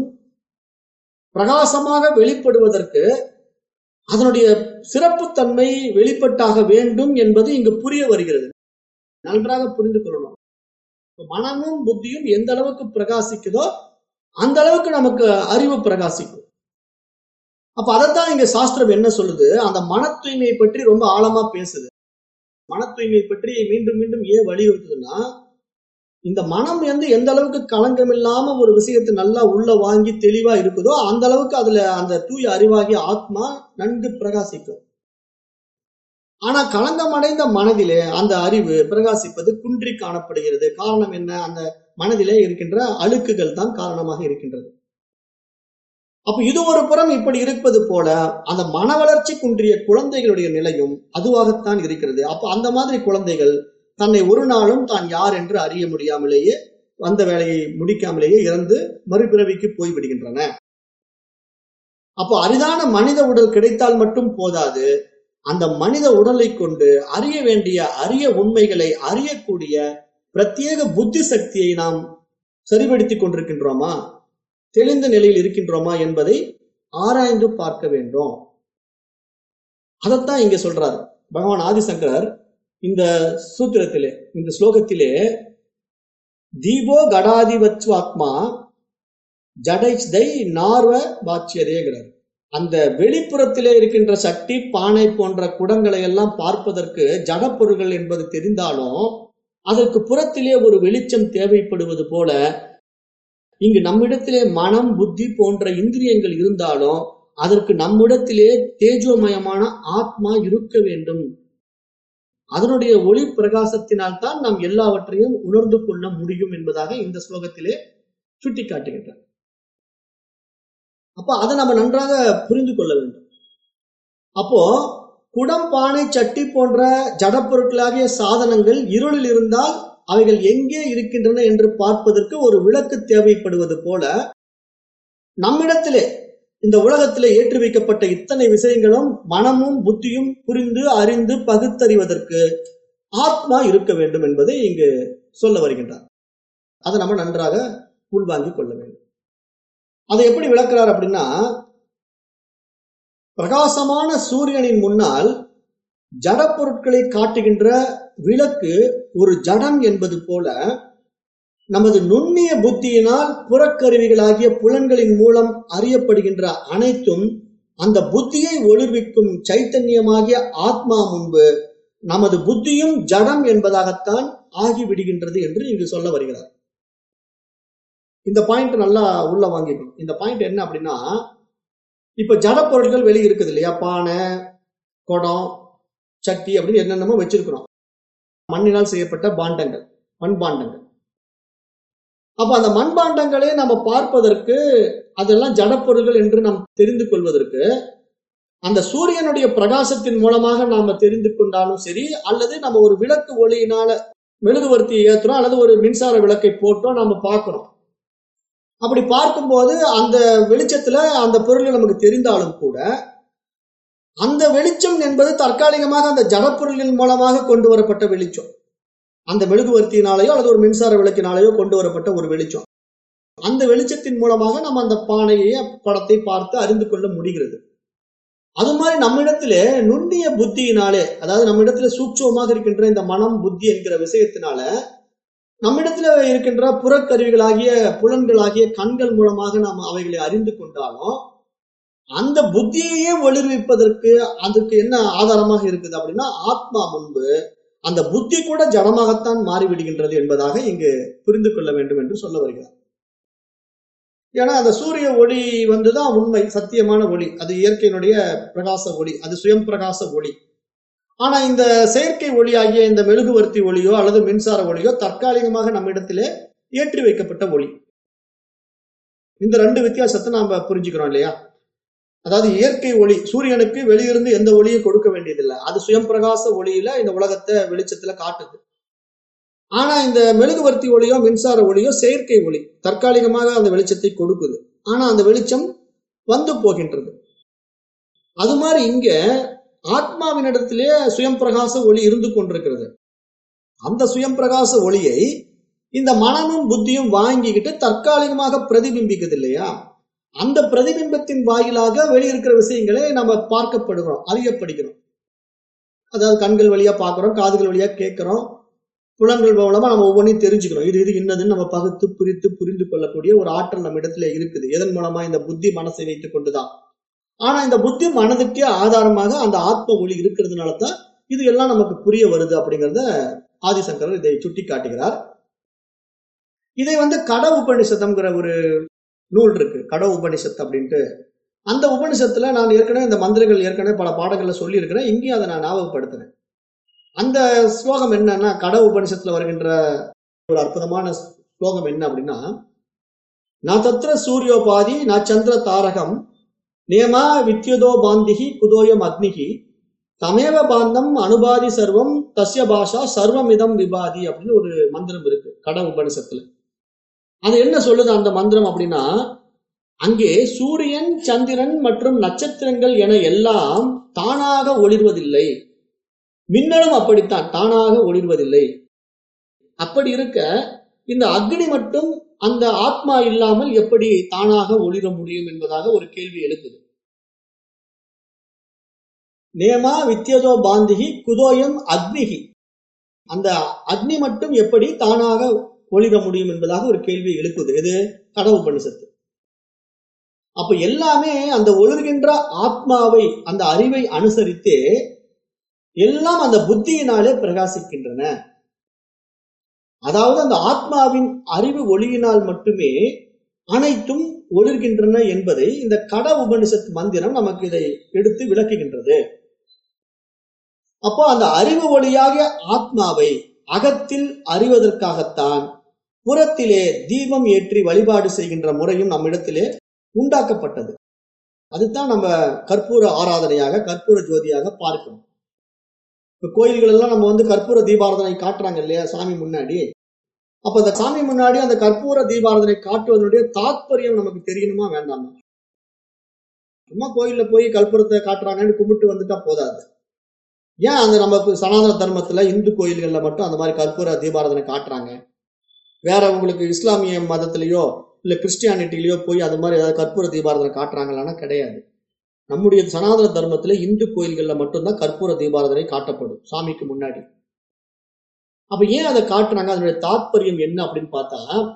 [SPEAKER 1] பிரகாசமாக வெளிப்படுவதற்கு அதனுடைய சிறப்புத்தன்மை வெளிப்பட்டாக வேண்டும் என்பது இங்கு புரிய வருகிறது நன்றாக புரிந்து கொள்ளணும் மனமும் புத்தியும் எந்த அளவுக்கு பிரகாசிக்குதோ அந்த அளவுக்கு நமக்கு அறிவு பிரகாசிக்கும் அப்ப அதைத்தான் இங்க சாஸ்திரம் என்ன சொல்லுது அந்த மன தூய்மையை பற்றி ரொம்ப ஆழமா பேசுது மன தூய்மை பற்றி மீண்டும் மீண்டும் ஏன் வலியுறுத்துதுன்னா இந்த மனம் வந்து எந்த அளவுக்கு களங்கம் இல்லாம ஒரு விஷயத்தை நல்லா உள்ள வாங்கி தெளிவா இருக்குதோ அந்த அளவுக்கு அதுல அந்த தூய அறிவாகிய ஆத்மா நன்கு பிரகாசிக்கும் ஆனா களங்கம் அடைந்த மனதிலே அந்த அறிவு பிரகாசிப்பது குன்றி காணப்படுகிறது காரணம் என்ன அந்த மனதிலே இருக்கின்ற அழுக்குகள் தான் காரணமாக இருக்கின்றது அப்ப இது ஒரு புறம் இப்படி இருப்பது போல அந்த மன வளர்ச்சி குன்றிய குழந்தைகளுடைய நிலையும் அதுவாகத்தான் இருக்கிறது அப்ப அந்த மாதிரி குழந்தைகள் தன்னை ஒரு நாளும் தான் யார் என்று அறிய முடியாமலேயே வந்த வேலையை முடிக்காமலேயே இறந்து மறுபிறவிக்கு போய்விடுகின்றன அப்போ அரிதான மனித உடல் கிடைத்தால் மட்டும் போதாது அந்த மனித உடலை கொண்டு அறிய வேண்டிய அரிய உண்மைகளை அறியக்கூடிய பிரத்யேக புத்தி சக்தியை நாம் சரிபடுத்திக் கொண்டிருக்கின்றோமா தெளிந்த நிலையில் இருக்கின்றோமா என்பதை ஆராய்ந்து பார்க்க வேண்டும் அதைத்தான் இங்க சொல்றார் பகவான் ஆதிசங்கரர் இந்த சூத்திரத்திலே இந்த ஸ்லோகத்திலே தீபோ கடாதிபத்வாத்மா ஜடைச்தை நார்வ பாச்சியதேங்கிறார் அந்த வெளிப்புறத்திலே இருக்கின்ற சக்தி பானை போன்ற குடங்களை எல்லாம் பார்ப்பதற்கு ஜடப்பொருள்கள் என்பது தெரிந்தாலும் அதற்கு புறத்திலே ஒரு வெளிச்சம் தேவைப்படுவது போல இங்கு நம்மிடத்திலே மனம் புத்தி போன்ற இந்திரியங்கள் இருந்தாலும் அதற்கு நம்மிடத்திலே தேஜோமயமான ஆத்மா இருக்க வேண்டும் அதனுடைய ஒளி பிரகாசத்தினால் தான் நாம் எல்லாவற்றையும் உணர்ந்து கொள்ள முடியும் என்பதாக இந்த ஸ்லோகத்திலே சுட்டி காட்டுகின்றார் அப்ப அதை நம்ம நன்றாக புரிந்து கொள்ள வேண்டும் அப்போ குடம் பானை சட்டி போன்ற ஜடப்பொருட்களாகிய சாதனங்கள் இருளில் இருந்தால் அவைகள் எங்கே இருக்கின்றன என்று பார்ப்பதற்கு ஒரு விளக்கு தேவைப்படுவது போல நம்மிடத்திலே இந்த உலகத்திலே ஏற்றி வைக்கப்பட்ட இத்தனை விஷயங்களும் மனமும் புத்தியும் புரிந்து அறிந்து பகுத்தறிவதற்கு ஆத்மா இருக்க வேண்டும் என்பதை இங்கு சொல்ல வருகின்றார் அதை நம்ம நன்றாக உள்வாங்கிக் கொள்ள வேண்டும் அதை எப்படி விளக்குறார் அப்படின்னா பிரகாசமான சூரியனின் முன்னால் ஜட பொருட்களை காட்டுகின்ற விளக்கு ஒரு ஜடம் என்பது போல நமது நுண்ணிய புத்தியினால் புறக்கருவிகளாகிய புலன்களின் மூலம் அறியப்படுகின்ற அனைத்தும் அந்த புத்தியை ஒளிர்விக்கும் சைத்தன்யமாகிய ஆத்மா முன்பு நமது புத்தியும் ஜடம் என்பதாகத்தான் ஆகிவிடுகின்றது என்று இங்கு சொல்ல வருகிறார் இந்த பாயிண்ட் நல்லா உள்ள வாங்கிக்கணும் இந்த பாயிண்ட் என்ன அப்படின்னா இப்ப ஜட பொருட்கள் வெளியே இருக்குது இல்லையா பானை குடம் சட்டி அப்படின்னு என்னென்னமோ வச்சிருக்கிறோம் மண்ணினால் செய்யப்பட்ட பாண்டங்கள் மண்பாண்டங்கள் அப்ப அந்த மண்பாண்டங்களே நம்ம பார்ப்பதற்கு அதெல்லாம் ஜடப்பொருள்கள் என்று நாம் தெரிந்து கொள்வதற்கு அந்த சூரியனுடைய பிரகாசத்தின் மூலமாக நாம தெரிந்து கொண்டாலும் சரி அல்லது நம்ம ஒரு விளக்கு ஒளியினால மெழுகுவர்த்தியை ஏத்துறோம் அல்லது ஒரு மின்சார விளக்கை போட்டோம் நாம பார்க்கிறோம் அப்படி பார்க்கும்போது அந்த வெளிச்சத்துல அந்த பொருள் நமக்கு தெரிந்தாலும் கூட அந்த வெளிச்சம் என்பது தற்காலிகமாக அந்த ஜடப்பொருளின் மூலமாக கொண்டு வரப்பட்ட வெளிச்சம் அந்த மெழுகுவர்த்தியினாலேயோ அல்லது ஒரு மின்சார விளக்கினாலேயோ கொண்டு வரப்பட்ட ஒரு வெளிச்சம் அந்த வெளிச்சத்தின் மூலமாக நம்ம அந்த பானையை படத்தை பார்த்து அறிந்து கொள்ள முடிகிறது அது மாதிரி நம்மிடத்திலே நுண்ணிய புத்தியினாலே அதாவது நம்மிடத்துல சூட்சமாக இருக்கின்ற இந்த மனம் புத்தி என்கிற விஷயத்தினால நம்மிடத்துல இருக்கின்ற புறக்கருவிகளாகிய புலன்களாகிய கண்கள் மூலமாக நாம் அவைகளை அறிந்து கொண்டாலும் அந்த புத்தியையே ஒளிர்விப்பதற்கு அதுக்கு என்ன ஆதாரமாக இருக்குது அப்படின்னா ஆத்மா முன்பு அந்த புத்தி கூட ஜடமாகத்தான் மாறிவிடுகின்றது என்பதாக இங்கு புரிந்து கொள்ள வேண்டும் என்று சொல்ல வருகிறார் ஏன்னா அந்த சூரிய ஒளி வந்துதான் உண்மை சத்தியமான ஒளி அது இயற்கையினுடைய பிரகாச ஒளி அது சுயம் பிரகாச ஒளி ஆனா இந்த செயற்கை ஒளி ஆகிய இந்த மெழுகுவர்த்தி ஒளியோ அல்லது மின்சார ஒளியோ தற்காலிகமாக நம்மிடத்திலே ஏற்றி வைக்கப்பட்ட ஒளி இந்த ரெண்டு வித்தியாசத்தை நாம புரிஞ்சுக்கிறோம் இல்லையா அதாவது இயற்கை ஒளி சூரியனுக்கு வெளியிருந்து எந்த ஒளியும் கொடுக்க வேண்டியதில்லை அது சுயம் பிரகாச ஒளியில இந்த உலகத்தை வெளிச்சத்துல காட்டுது ஆனா இந்த மெழுகுவர்த்தி ஒளியோ மின்சார ஒளியோ செயற்கை ஒளி தற்காலிகமாக அந்த வெளிச்சத்தை கொடுக்குது ஆனா அந்த வெளிச்சம் வந்து போகின்றது அது மாதிரி இங்க ஆத்மாவினிடத்திலே சுயம் பிரகாச ஒளி இருந்து கொண்டிருக்கிறது அந்த சுயம் பிரகாச ஒளியை இந்த மனமும் புத்தியும் வாங்கிக்கிட்டு தற்காலிகமாக பிரதிபிம்பிக்குது இல்லையா அந்த பிரதிபிம்பத்தின் வாயிலாக வெளியிருக்கிற விஷயங்களை நம்ம பார்க்கப்படுகிறோம் அறியப்படுகிறோம் அதாவது கண்கள் வழியா பார்க்கிறோம் காதுகள் வழியா கேட்கிறோம் புலன்கள் மூலமா நம்ம ஒவ்வொன்றையும் தெரிஞ்சுக்கிறோம் இது இது இன்னதுன்னு நம்ம பகுத்து பிரித்து புரிந்து கொள்ளக்கூடிய ஒரு ஆற்றல் நம்ம இடத்துல இருக்குது எதன் மூலமா இந்த புத்தி மனசை வைத்துக் கொண்டுதான் ஆனா இந்த புத்தி மனதுக்கே ஆதாரமாக அந்த ஆத்ம ஒளி இருக்கிறதுனால தான் இது எல்லாம் நமக்கு புரிய வருது அப்படிங்கிறத ஆதிசங்கரர் இதை சுட்டி காட்டுகிறார் இதை வந்து கட உபநிஷதம்ங்கிற ஒரு நூல் இருக்கு கட உபனிஷத் அப்படின்ட்டு அந்த உபனிஷத்துல நான் ஏற்கனவே இந்த மந்திரங்கள் ஏற்கனவே பல பாடங்கள்ல சொல்லி இருக்கிறேன் இங்கேயும் அதை நான் ஞாபகப்படுத்துறேன் அந்த ஸ்லோகம் என்னன்னா கட உபனிஷத்துல வருகின்ற ஒரு அற்புதமான ஸ்லோகம் என்ன அப்படின்னா நான் தத்திர சூரியோபாதி நான் சந்திர தாரகம் நேமா வித்யுதோ பாந்திகி குதோயம் அக்னிகி தமேவ பாந்தம் அனுபாதி சர்வம் தஸ்ய பாஷா சர்வமிதம் விபாதி அப்படின்னு ஒரு மந்திரம் இருக்கு கட உபனிஷத்துல அது என்ன சொல்லுது அந்த மந்திரம் அப்படின்னா அங்கே சூரியன் சந்திரன் மற்றும் நட்சத்திரங்கள் என எல்லாம் தானாக ஒளிர்வதில்லை மின்னலும் அப்படித்தான் தானாக ஒளிர்வதில்லை அப்படி இருக்க இந்த அக்னி மட்டும் அந்த ஆத்மா இல்லாமல் எப்படி தானாக ஒளிர முடியும் என்பதாக ஒரு கேள்வி எழுப்புது நேமா வித்யதோ பாந்திகி குதோயம் அக்னிகி அந்த அக்னி மட்டும் எப்படி தானாக ஒளிர முடியும் என்பதாக ஒரு கேள்வி எழுப்புது எது கடவு பணிசத்து அப்ப எல்லாமே அந்த ஒளிர்கின்ற ஆத்மாவை அந்த அறிவை அனுசரித்தே எல்லாம் அந்த புத்தியினாலே பிரகாசிக்கின்றன அதாவது அந்த ஆத்மாவின் அறிவு ஒளியினால் மட்டுமே அனைத்தும் ஒளிர்கின்றன என்பதை இந்த கட உபனிஷத் மந்திரம் நமக்கு இதை எடுத்து விளக்குகின்றது அப்போ அந்த அறிவு ஒளியாக ஆத்மாவை அகத்தில் அறிவதற்காகத்தான் புறத்திலே தீபம் ஏற்றி வழிபாடு செய்கின்ற முறையும் நம்மிடத்திலே உண்டாக்கப்பட்டது அதுதான் நம்ம கற்பூர ஆராதனையாக கற்பூர ஜோதியாக பார்க்கிறோம் இப்ப கோயில்கள் எல்லாம் நம்ம வந்து கற்பூர தீபாராதனை காட்டுறாங்க இல்லையா சாமி முன்னாடி அப்ப அந்த சாமி முன்னாடி அந்த கற்பூர தீபாராதனை காட்டுவதனுடைய தாத்பரியம் நமக்கு தெரியணுமா வேண்டாமா சும்மா கோயில்ல போய் கற்பூரத்தை காட்டுறாங்கன்னு கும்பிட்டு வந்துட்டா போதாது ஏன் அந்த நமக்கு சனாதன தர்மத்துல இந்து கோயில்கள்ல மட்டும் அந்த மாதிரி கற்பூர தீபாராதனை காட்டுறாங்க வேற உங்களுக்கு இஸ்லாமிய மதத்திலேயோ இல்ல கிறிஸ்டியானிட்டிலயோ போய் அது மாதிரி ஏதாவது கற்பூர தீபாராதனை காட்டுறாங்களான்னா கிடையாது நம்முடைய சனாதன தர்மத்துல இந்து கோயில்கள்ல மட்டும்தான் கற்பூர தீபாராதனை காட்டப்படும் சாமிக்கு முன்னாடி அப்ப ஏன் அதை காட்டுறாங்க அதனுடைய தாத்பரியம் என்ன அப்படின்னு பார்த்தா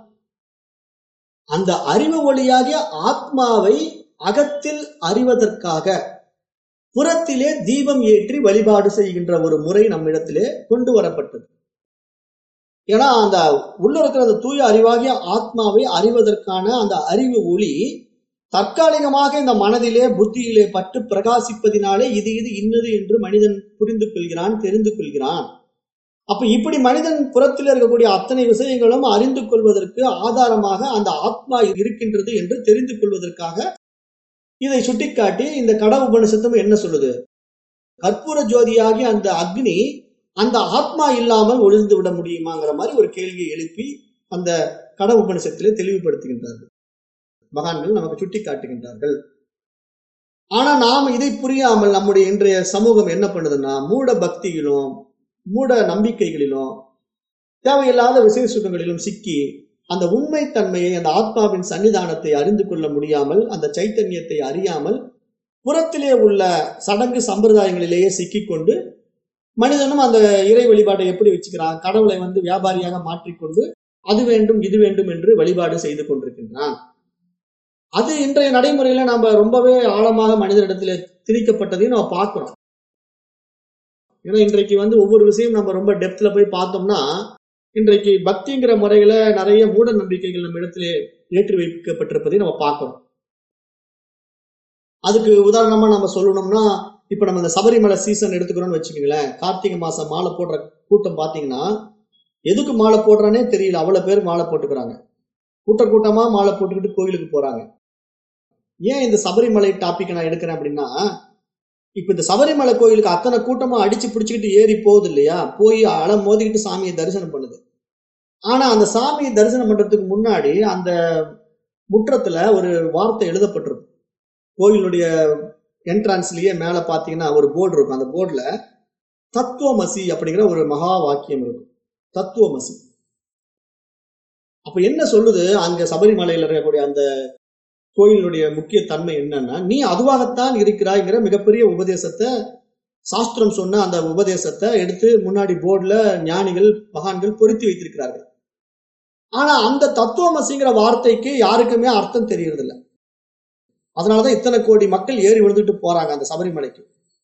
[SPEAKER 1] அந்த அறிவு ஒளியாகிய ஆத்மாவை அகத்தில் அறிவதற்காக புறத்திலே தீபம் ஏற்றி வழிபாடு செய்கின்ற ஒரு முறை நம்மிடத்திலே கொண்டு வரப்பட்டது ஏன்னா அந்த உள்ள இருக்கிற அந்த தூய அறிவாகிய ஆத்மாவை அறிவதற்கான அந்த அறிவு ஒளி தற்காலிகமாக இந்த மனதிலே புத்தியிலே பட்டு பிரகாசிப்பதினாலே இது இது இன்னது என்று மனிதன் புரிந்து கொள்கிறான் தெரிந்து கொள்கிறான் அப்ப இப்படி மனிதன் புறத்தில் இருக்கக்கூடிய அத்தனை விஷயங்களும் அறிந்து கொள்வதற்கு ஆதாரமாக அந்த ஆத்மா இருக்கின்றது என்று தெரிந்து கொள்வதற்காக இதை சுட்டிக்காட்டி இந்த கட உபனிஷத்தும் என்ன சொல்லுது கற்பூர ஜோதியாகி அந்த அக்னி அந்த ஆத்மா இல்லாமல் ஒளிர்ந்து விட முடியுமாங்கிற மாதிரி ஒரு கேள்வியை எழுப்பி அந்த கட உபனிஷத்திலே தெளிவுபடுத்துகின்றார்கள் மகான்கள் நமக்கு சுட்டி காட்டுகின்றார்கள் ஆனா நாம் இதை புரியாமல் நம்முடைய இன்றைய சமூகம் என்ன பண்ணுதுன்னா மூட பக்தியிலும் மூட நம்பிக்கைகளிலும் தேவையில்லாத விசேஷ சுகங்களிலும் சிக்கி அந்த உண்மைத்தன்மையை அந்த ஆத்மாவின் சன்னிதானத்தை அறிந்து கொள்ள முடியாமல் அந்த சைத்தன்யத்தை அறியாமல் புறத்திலே உள்ள சடங்கு சம்பிரதாயங்களிலேயே சிக்கிக்கொண்டு மனிதனும் அந்த இறை வழிபாட்டை எப்படி வச்சுக்கிறான் கடவுளை வந்து வியாபாரியாக மாற்றிக்கொண்டு அது வேண்டும் இது வேண்டும் என்று வழிபாடு செய்து கொண்டிருக்கின்றான் அது இன்றைய நடைமுறையில நம்ம ரொம்பவே ஆழமாக மனிதனிடத்துல திணிக்கப்பட்டதையும் நம்ம பார்க்கிறோம் ஏன்னா இன்றைக்கு வந்து ஒவ்வொரு விஷயம் நம்ம ரொம்ப டெப்த்ல போய் பார்த்தோம்னா இன்றைக்கு பக்திங்கிற முறையில நிறைய மூட நம்பிக்கைகள் நம்ம இடத்துல ஏற்றி வைக்கப்பட்டிருப்பதை நம்ம பார்க்கிறோம் அதுக்கு உதாரணமா நம்ம சொல்லணும்னா இப்ப நம்ம இந்த சபரிமலை சீசன் எடுத்துக்கிறோம்னு வச்சுக்கோங்களேன் கார்த்திகை மாசம் மாலை போடுற கூட்டம் பாத்தீங்கன்னா எதுக்கு மாலை போடுறானே தெரியல அவ்வளவு பேர் மாலை போட்டுக்கிறாங்க கூட்ட கூட்டமா மாலை போட்டுக்கிட்டு கோயிலுக்கு போறாங்க ஏன் இந்த சபரிமலை டாபிக் நான் எடுக்கிறேன் அப்படின்னா இப்ப இந்த சபரிமலை கோயிலுக்கு அத்தனை கூட்டமா அடிச்சு பிடிச்சிக்கிட்டு ஏறி போகுது இல்லையா போய் அலை மோதிக்கிட்டு சாமியை தரிசனம் பண்ணுது ஆனா அந்த சாமியை தரிசனம் பண்றதுக்கு முன்னாடி அந்த முற்றத்துல ஒரு வார்த்தை எழுதப்பட்டிருக்கும் கோயிலுடைய என்ட்ரான்ஸ்லயே மேல பாத்தீங்கன்னா ஒரு போர்டு இருக்கும் அந்த போர்டுல தத்துவமசி அப்படிங்கிற ஒரு மகா வாக்கியம் இருக்கும் தத்துவமசி அப்ப என்ன சொல்லுது அங்க சபரிமலையில இருக்கக்கூடிய அந்த கோயிலுடைய முக்கிய தன்மை என்னன்னா நீ அதுவாகத்தான் இருக்கிறாய்ங்கிற மிகப்பெரிய உபதேசத்தை சாஸ்திரம் சொன்ன அந்த உபதேசத்தை எடுத்து முன்னாடி போர்டுல ஞானிகள் மகான்கள் பொருத்தி வைத்திருக்கிறார்கள் ஆனா அந்த தத்துவமசிங்கிற வார்த்தைக்கு யாருக்குமே அர்த்தம் தெரியறதில்ல அதனாலதான் இத்தனை கோடி மக்கள் ஏறி விழுந்துட்டு போறாங்க அந்த சபரிமலைக்கு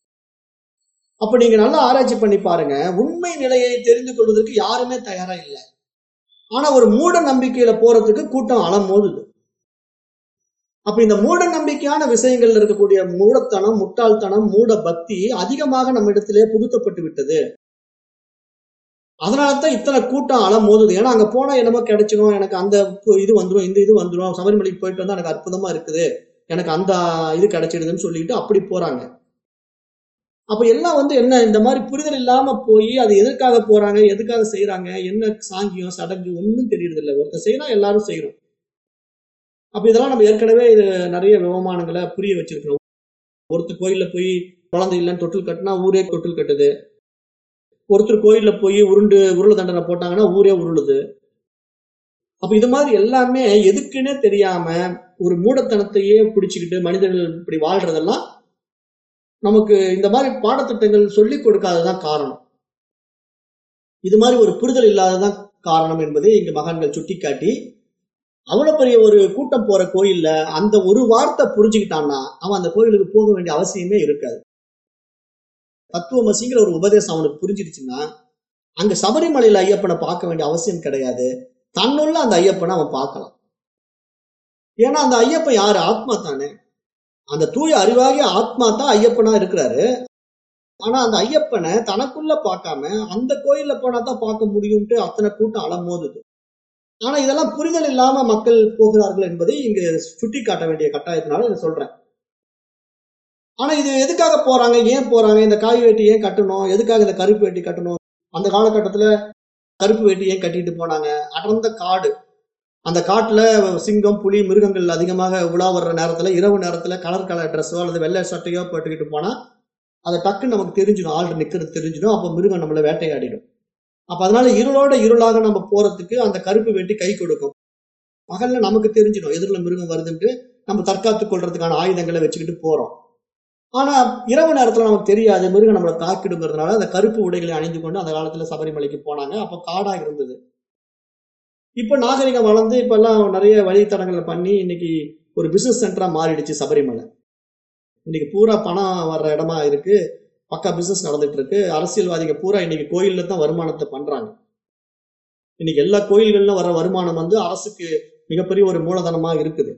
[SPEAKER 1] அப்ப நீங்க நல்லா ஆராய்ச்சி பண்ணி பாருங்க உண்மை நிலையை தெரிந்து கொள்வதற்கு யாருமே தயாரா இல்லை ஆனா ஒரு மூட நம்பிக்கையில போறதுக்கு கூட்டம் அலமோதுது அப்ப இந்த மூட நம்பிக்கையான விஷயங்கள்ல இருக்கக்கூடிய மூடத்தனம் முட்டாள்தனம் மூட பக்தி அதிகமாக நம்ம இடத்திலே புகுத்தப்பட்டு விட்டது அதனாலதான் இத்தனை கூட்டம் அலம் மோதுது ஏன்னா அங்க போனா என்னமோ கிடைச்சிடும் எனக்கு அந்த இது வந்துடும் இந்த இது வந்துடும் சபரிமலைக்கு போயிட்டு வந்தா எனக்கு அற்புதமா இருக்குது எனக்கு அந்த இது கிடைச்சிடுதுன்னு சொல்லிட்டு அப்படி போறாங்க அப்ப எல்லாம் வந்து என்ன இந்த மாதிரி புரிதல் இல்லாம போய் அது எதற்காக போறாங்க எதுக்காக செய்யறாங்க என்ன சாங்கியம் சடங்கு ஒன்றும் தெரியறது இல்லை ஒருத்தர் செய்யறோம் எல்லாரும் செய்யறோம் அப்ப இதெல்லாம் நம்ம ஏற்கனவே இது நிறைய விவமானங்களை புரிய வச்சிருக்கிறோம் ஒருத்தர் கோயில்ல போய் குழந்தை இல்லைன்னு தொட்டில் கட்டினா ஊரே தொட்டில் கட்டுது ஒருத்தர் கோயில்ல போய் உருண்டு உருளை தண்டனை போட்டாங்கன்னா ஊரே உருளுது அப்ப இது மாதிரி எல்லாமே எதுக்குன்னே தெரியாம ஒரு மூடத்தனத்தையே பிடிச்சுக்கிட்டு மனிதர்கள் இப்படி வாழ்றதெல்லாம் நமக்கு இந்த மாதிரி பாடத்திட்டங்கள் சொல்லி கொடுக்காததான் காரணம் இது மாதிரி ஒரு புரிதல் இல்லாததான் காரணம் என்பதை இங்கு மகான்கள் சுட்டிக்காட்டி அவ்வளவு பெரிய ஒரு கூட்டம் போற கோயில்ல அந்த ஒரு வார்த்தை புரிஞ்சுக்கிட்டான்னா அவன் அந்த கோயிலுக்கு போக வேண்டிய அவசியமே இருக்காது தத்துவமசிங்கிற ஒரு உபதேசம் அவனுக்கு புரிஞ்சிருச்சுன்னா அங்க சபரிமலையில ஐயப்பனை பார்க்க வேண்டிய அவசியம் கிடையாது தன்னுள்ள அந்த ஐயப்பனை அவன் பார்க்கலாம் ஏன்னா அந்த ஐயப்பன் யாரு ஆத்மா தானே அந்த தூய அறிவாகிய ஆத்மா தான் ஐயப்பனா இருக்கிறாரு ஆனா அந்த ஐயப்பனை தனக்குள்ள பார்க்காம அந்த கோயில்ல போனா தான் பார்க்க முடியும்ட்டு அத்தனை கூட்டம் அலமோதுது ஆனா இதெல்லாம் புரிதல் இல்லாம மக்கள் போகிறார்கள் என்பதை இங்கு சுட்டி காட்ட வேண்டிய கட்டாயத்தினால இதை சொல்றேன் ஆனா இது எதுக்காக போறாங்க ஏன் போறாங்க இந்த காய் வேட்டி ஏன் கட்டணும் எதுக்காக இந்த கருப்பு வேட்டி கட்டணும் அந்த காலகட்டத்துல கருப்பு வேட்டி ஏன் கட்டிட்டு போனாங்க அடர்ந்த காடு அந்த காட்டுல சிங்கம் புலி மிருகங்கள் அதிகமாக உலா வர்ற நேரத்துல இரவு நேரத்துல கலர் கலர் ட்ரெஸ்ஸோ அல்லது வெள்ளை சட்டையோ போட்டுக்கிட்டு போனா அதை டக்குன்னு நமக்கு தெரிஞ்சிடும் ஆள் நிக்கிறது தெரிஞ்சிடும் அப்ப மிருகம் நம்மளை வேட்டையாடிடும் அப்ப அதனால இருளோட இருளாக நம்ம போறதுக்கு அந்த கருப்பு வேட்டி கை கொடுக்கும் பகல்ல நமக்கு தெரிஞ்சிடும் எதிரில் மிருகம் வருதுன்ட்டு நம்ம தற்காத்து கொள்றதுக்கான ஆயுதங்களை வச்சுக்கிட்டு போறோம் ஆனா இரவு நேரத்துல நமக்கு தெரியாது மிருகம் நம்மளை தாக்கிடுங்கிறதுனால அந்த கருப்பு உடைகளை அணிந்து கொண்டு அந்த காலத்துல சபரிமலைக்கு போனாங்க அப்ப காடா இருந்தது இப்ப நாகரிகம் வளர்ந்து இப்ப எல்லாம் நிறைய வழித்தடங்களை பண்ணி இன்னைக்கு ஒரு பிசினஸ் சென்டரா மாறிடுச்சு சபரிமலை இன்னைக்கு பூரா பணம் வர்ற இடமா இருக்கு பக்கா பிசினஸ் நடந்துட்டு இருக்கு அரசியல்வாதிகள் பூரா இன்னைக்கு கோயில்ல தான் வருமானத்தை பண்றாங்க இன்னைக்கு எல்லா கோயில்கள்ல வர வருமானம் வந்து அரசுக்கு மிகப்பெரிய ஒரு மூலதனமா இருக்குது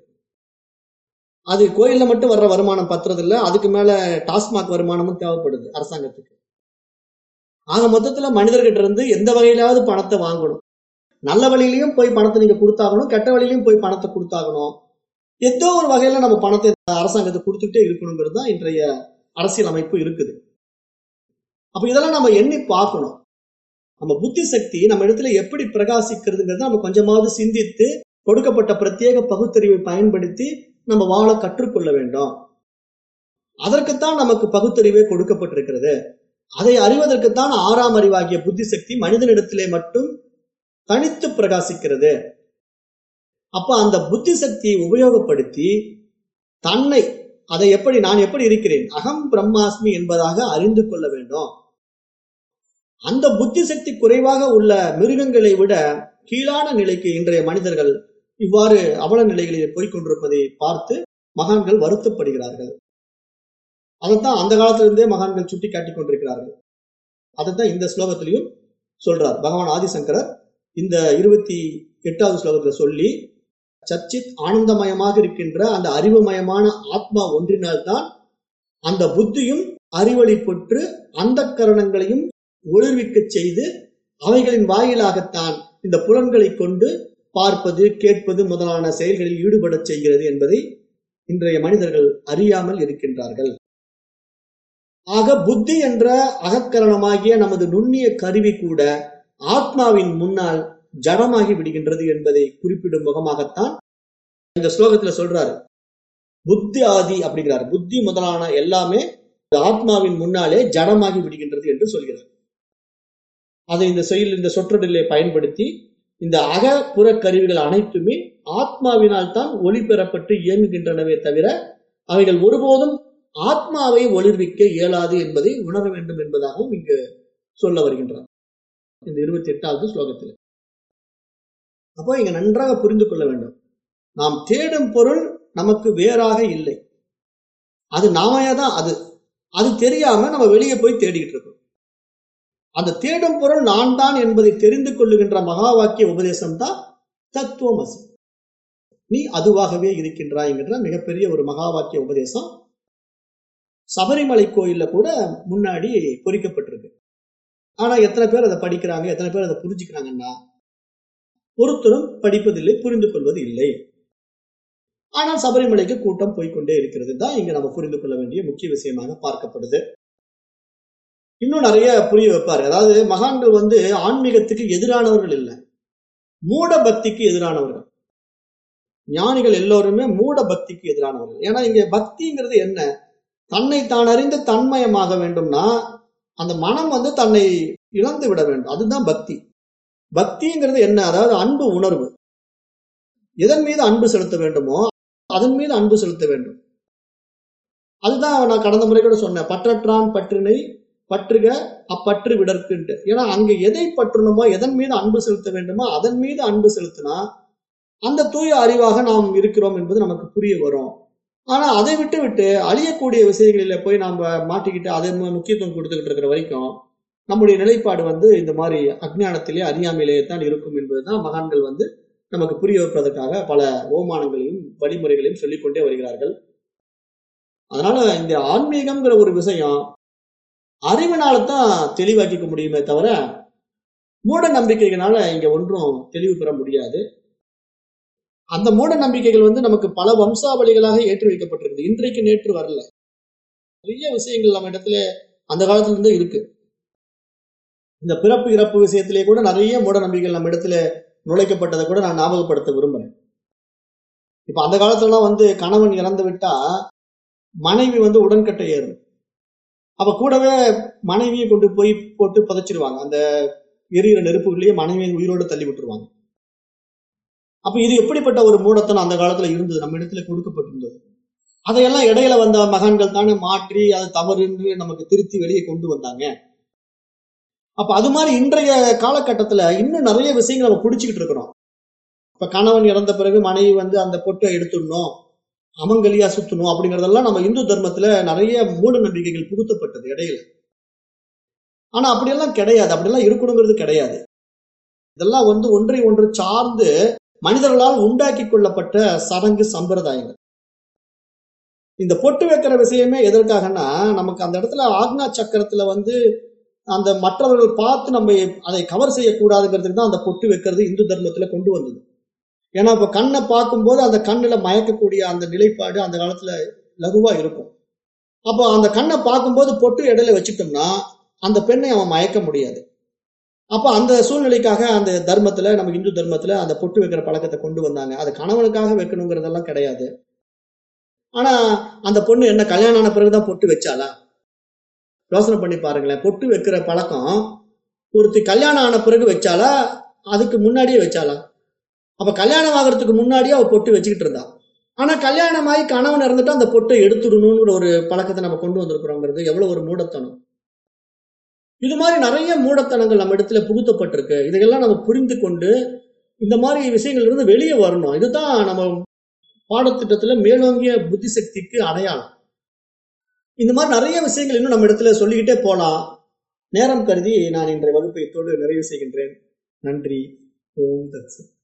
[SPEAKER 1] அது கோயில்ல மட்டும் வர்ற வருமானம் பத்துறது இல்ல அதுக்கு மேல டாஸ்மாக் வருமானமும் தேவைப்படுது அரசாங்கத்துக்கு ஆக மொத்தத்துல மனிதர்கிட்ட இருந்து எந்த வகையிலாவது பணத்தை வாங்கணும் நல்ல வழியிலையும் போய் பணத்தை நீங்க கொடுத்தாகணும் கெட்ட வழியிலையும் போய் பணத்தை கொடுத்தாகணும் ஏதோ ஒரு வகையில நம்ம பணத்தை அரசாங்கத்துக்கு கொடுத்துட்டே இருக்கணுங்கிறது தான் இன்றைய அரசியல் அமைப்பு இருக்குது அப்ப இதெல்லாம் நம்ம எண்ணி பார்க்கணும் நம்ம புத்தி சக்தி நம்ம இடத்துல எப்படி பிரகாசிக்கிறதுங்கிறத நம்ம கொஞ்சமாவது சிந்தித்து கொடுக்கப்பட்ட பிரத்யேக பகுத்தறிவை பயன்படுத்தி நம்ம வாழ கற்றுக்கொள்ள வேண்டும் அதற்குத்தான் நமக்கு பகுத்தறிவே கொடுக்கப்பட்டிருக்கிறது அதை அறிவதற்குத்தான் ஆறாம் அறிவாகிய புத்தி சக்தி மனிதனிடத்திலே மட்டும் தனித்து பிரகாசிக்கிறது அப்ப அந்த புத்தி சக்தியை உபயோகப்படுத்தி தன்னை அதை எப்படி நான் எப்படி இருக்கிறேன் அகம் பிரம்மாஸ்மி என்பதாக அறிந்து கொள்ள வேண்டும் அந்த புத்தி சக்தி குறைவாக உள்ள மிருகங்களை விட கீழான நிலைக்கு இன்றைய மனிதர்கள் இவ்வாறு அவல நிலைகளில் போய்கொண்டிருப்பதை பார்த்து மகான்கள் வருத்தப்படுகிறார்கள் அதைத்தான் அந்த காலத்திலிருந்தே மகான்கள் சுட்டி காட்டிக் கொண்டிருக்கிறார்கள் அதைத்தான் இந்த ஸ்லோகத்திலையும் சொல்றார் பகவான் ஆதிசங்கரர் இந்த இருபத்தி எட்டாவது ஸ்லோகத்துல சொல்லி சச்சித் ஆனந்தமயமாக இருக்கின்ற அந்த அறிவுமயமான ஆத்மா ஒன்றினால்தான் அந்த புத்தியும் அறிவழி பெற்று அந்த கரணங்களையும் ஒளிர்விக்க செய்து அவைகளின் வாயிலாகத்தான் இந்த புலன்களை கொண்டு பார்ப்பது கேட்பது முதலான செயல்களில் ஈடுபடச் செய்கிறது என்பதை இன்றைய மனிதர்கள் அறியாமல் இருக்கின்றார்கள் ஆக புத்தி என்ற அகக்கரணமாகிய நமது நுண்ணிய கருவி கூட ஆத்மாவின் முன்னால் ஜடமாகி விடுகின்றது என்பதை குறிப்பிடும் முகமாகத்தான் இந்த ஸ்லோகத்துல சொல்றாரு புத்தி ஆதி அப்படிங்கிறார் புத்தி முதலான எல்லாமே ஆத்மாவின் முன்னாலே ஜடமாகி விடுகின்றது என்று சொல்கிறார் அதை இந்த செயல் இந்த சொற்றொடரிலே பயன்படுத்தி இந்த அக புற கருவிகள் அனைத்துமே ஆத்மாவினால் தான் ஒளி பெறப்பட்டு இயங்குகின்றனவே தவிர அவைகள் ஒருபோதும் ஆத்மாவை ஒளிர்விக்க இயலாது என்பதை உணர வேண்டும் என்பதாகவும் இங்கு சொல்ல வருகின்றார் இந்த இருபத்தி எட்டாவது ஸ்லோகத்தில் அப்போ இங்க நன்றாக புரிந்து கொள்ள வேண்டும் நாம் தேடும் பொருள் நமக்கு வேறாக இல்லை அது நாமையா தான் அது அது தெரியாம நம்ம வெளியே போய் தேடிக்கிட்டு இருக்கோம் அந்த தேடும் பொருள் நான் தான் என்பதை தெரிந்து கொள்ளுகின்ற மகா வாக்கிய உபதேசம் தான் தத்துவமசி நீ அதுவாகவே இருக்கின்றாய் என்கின்ற மிகப்பெரிய ஒரு மகா வாக்கிய உபதேசம் சபரிமலை கோயில்ல கூட முன்னாடி பொறிக்கப்பட்டிருக்கு ஆனா எத்தனை பேர் அதை படிக்கிறாங்க எத்தனை பேர் அதை புரிஞ்சுக்கிறாங்கன்னா ஒருத்தரும் படிப்பதில்லை புரிந்து கொள்வது இல்லை ஆனால் சபரிமலைக்கு கூட்டம் போய்கொண்டே இருக்கிறது தான் இங்க நம்ம புரிந்து கொள்ள வேண்டிய முக்கிய விஷயமாக பார்க்கப்படுது இன்னும் நிறைய புரிய வைப்பாரு அதாவது மகான்கள் வந்து ஆன்மீகத்துக்கு எதிரானவர்கள் இல்லை மூட பக்திக்கு எதிரானவர்கள் ஞானிகள் எல்லோருமே மூட பக்திக்கு எதிரானவர்கள் ஏன்னா இங்க பக்திங்கிறது என்ன தன்னை தான் அறிந்து தன்மயமாக வேண்டும்னா அந்த மனம் வந்து தன்னை இழந்து விட வேண்டும் அதுதான் பக்தி பக்திங்கிறது என்ன அதாவது அன்பு உணர்வு எதன் மீது அன்பு செலுத்த வேண்டுமோ அதன் மீது அன்பு செலுத்த வேண்டும் அதுதான் நான் கடந்த முறை கூட சொன்னேன் பற்றற்றான் பற்றினை பற்றுக அப்பற்று விடற்குன்ட்டு ஏன்னா அங்க எதை பற்றணுமோ எதன் மீது அன்பு செலுத்த வேண்டுமோ அதன் மீது அன்பு செலுத்தினா அந்த தூய அறிவாக நாம் இருக்கிறோம் என்பது நமக்கு புரிய வரும் ஆனா அதை விட்டு விட்டு அழியக்கூடிய விஷயங்களில போய் நாம மாட்டிக்கிட்டு அதை முக்கியத்துவம் கொடுத்துக்கிட்டு இருக்கிற வரைக்கும் நம்முடைய நிலைப்பாடு வந்து இந்த மாதிரி அஜ்ஞானத்திலே அறியாமையிலேயே தான் இருக்கும் என்பதுதான் மகான்கள் வந்து நமக்கு புரிய வைப்பதற்காக பல ஓமானங்களையும் வழிமுறைகளையும் சொல்லிக்கொண்டே வருகிறார்கள் அதனால இந்த ஆன்மீகம்ங்கிற ஒரு விஷயம் அறிவினால தான் தெளிவாக்கிக்க முடியுமே தவிர மூட நம்பிக்கைகளால இங்க ஒன்றும் தெளிவு பெற முடியாது அந்த மூட நம்பிக்கைகள் வந்து நமக்கு பல வம்சாவளிகளாக ஏற்றி வைக்கப்பட்டிருக்குது இன்றைக்கு நேற்று வரல நிறைய விஷயங்கள் நம்ம இடத்துல அந்த காலத்துல இருந்தே இருக்கு இந்த பிறப்பு இறப்பு விஷயத்திலே கூட நிறைய மூட நம்பிக்கைகள் நம்ம இடத்துல நுழைக்கப்பட்டதை கூட நான் ஞாபகப்படுத்த விரும்புறேன் இப்ப அந்த காலத்துலலாம் வந்து கணவன் இறந்து விட்டா மனைவி வந்து உடன்கட்டை ஏறும் அப்ப கூடவே மனைவியை கொண்டு போய் போட்டு புதைச்சிருவாங்க அந்த எரியிற நெருப்புகளையே மனைவியை உயிரோடு தள்ளி விட்டுருவாங்க அப்ப இது எப்படிப்பட்ட ஒரு மூடத்தனம் அந்த காலத்துல இருந்தது நம்ம இடத்துல கொடுக்கப்பட்டிருந்தது அதையெல்லாம் இடையில வந்த மகான்கள் தானே மாற்றி அது தவறுன்னு நமக்கு திருத்தி வெளியே கொண்டு வந்தாங்க அப்ப அது மாதிரி இன்றைய காலகட்டத்துல இன்னும் நிறைய விஷயங்கள் நம்ம பிடிச்சிக்கிட்டு இருக்கிறோம் இப்ப கணவன் இறந்த பிறகு மனைவி வந்து அந்த பொட்டை எடுத்துடணும் அமங்கலியா சுத்தணும் அப்படிங்கறதெல்லாம் நம்ம இந்து தர்மத்துல நிறைய மூட நம்பிக்கைகள் புகுத்தப்பட்டது இடையில ஆனா அப்படியெல்லாம் கிடையாது அப்படியெல்லாம் இருக்கணுங்கிறது கிடையாது இதெல்லாம் வந்து ஒன்றை ஒன்று சார்ந்து மனிதர்களால் உண்டாக்கி கொள்ளப்பட்ட சடங்கு சம்பிரதாயங்கள் இந்த பொட்டு வைக்கிற விஷயமே எதற்காகன்னா நமக்கு அந்த இடத்துல ஆக்னா சக்கரத்துல வந்து அந்த மற்றவர்கள் பார்த்து நம்ம அதை கவர் செய்யக்கூடாதுங்கிறதுக்கு தான் அந்த பொட்டு வைக்கிறது இந்து தர்மத்துல கொண்டு வந்தது ஏன்னா இப்ப கண்ணை பார்க்கும்போது அந்த கண்ணுல மயக்கக்கூடிய அந்த நிலைப்பாடு அந்த காலத்துல லகுவா இருக்கும் அப்போ அந்த கண்ணை பார்க்கும்போது பொட்டு இடையில வச்சுட்டோம்னா அந்த பெண்ணை அவன் மயக்க முடியாது அப்ப அந்த சூழ்நிலைக்காக அந்த தர்மத்துல நம்ம இந்து தர்மத்துல அந்த பொட்டு வைக்கிற பழக்கத்தை கொண்டு வந்தாங்க அது கணவனுக்காக வைக்கணுங்கிறதெல்லாம் கிடையாது ஆனா அந்த பொண்ணு என்ன கல்யாணம் ஆன பிறகுதான் பொட்டு வச்சாளா யோசனை பண்ணி பாருங்களேன் பொட்டு வைக்கிற பழக்கம் ஒருத்தி கல்யாணம் ஆன பிறகு வச்சாலா அதுக்கு முன்னாடியே வச்சாலா அப்ப கல்யாணம் ஆகிறதுக்கு முன்னாடியே அவ பொட்டு வச்சுக்கிட்டு இருந்தா ஆனா கல்யாணம் ஆகி கணவன் இறந்துட்டு அந்த பொட்டை எடுத்துடணுங்கிற ஒரு பழக்கத்தை நம்ம கொண்டு வந்திருக்கிறோங்கிறது எவ்வளவு ஒரு மூடத்தனம் இது மாதிரி நிறைய மூடத்தனங்கள் நம்ம இடத்துல புகுத்தப்பட்டிருக்கு இதையெல்லாம் நம்ம புரிந்து கொண்டு இந்த மாதிரி விஷயங்கள்ல இருந்து வெளியே வரணும் இதுதான் நம்ம பாடத்திட்டத்துல மேலோங்கிய புத்தி சக்திக்கு அடையாளம் இந்த மாதிரி நிறைய விஷயங்கள் இன்னும் நம்ம இடத்துல சொல்லிக்கிட்டே போலாம் நேரம் கருதி நான் இன்றைய வகுப்பை இத்தோடு நிறைவு செய்கின்றேன் நன்றி ஓம் தத்சத்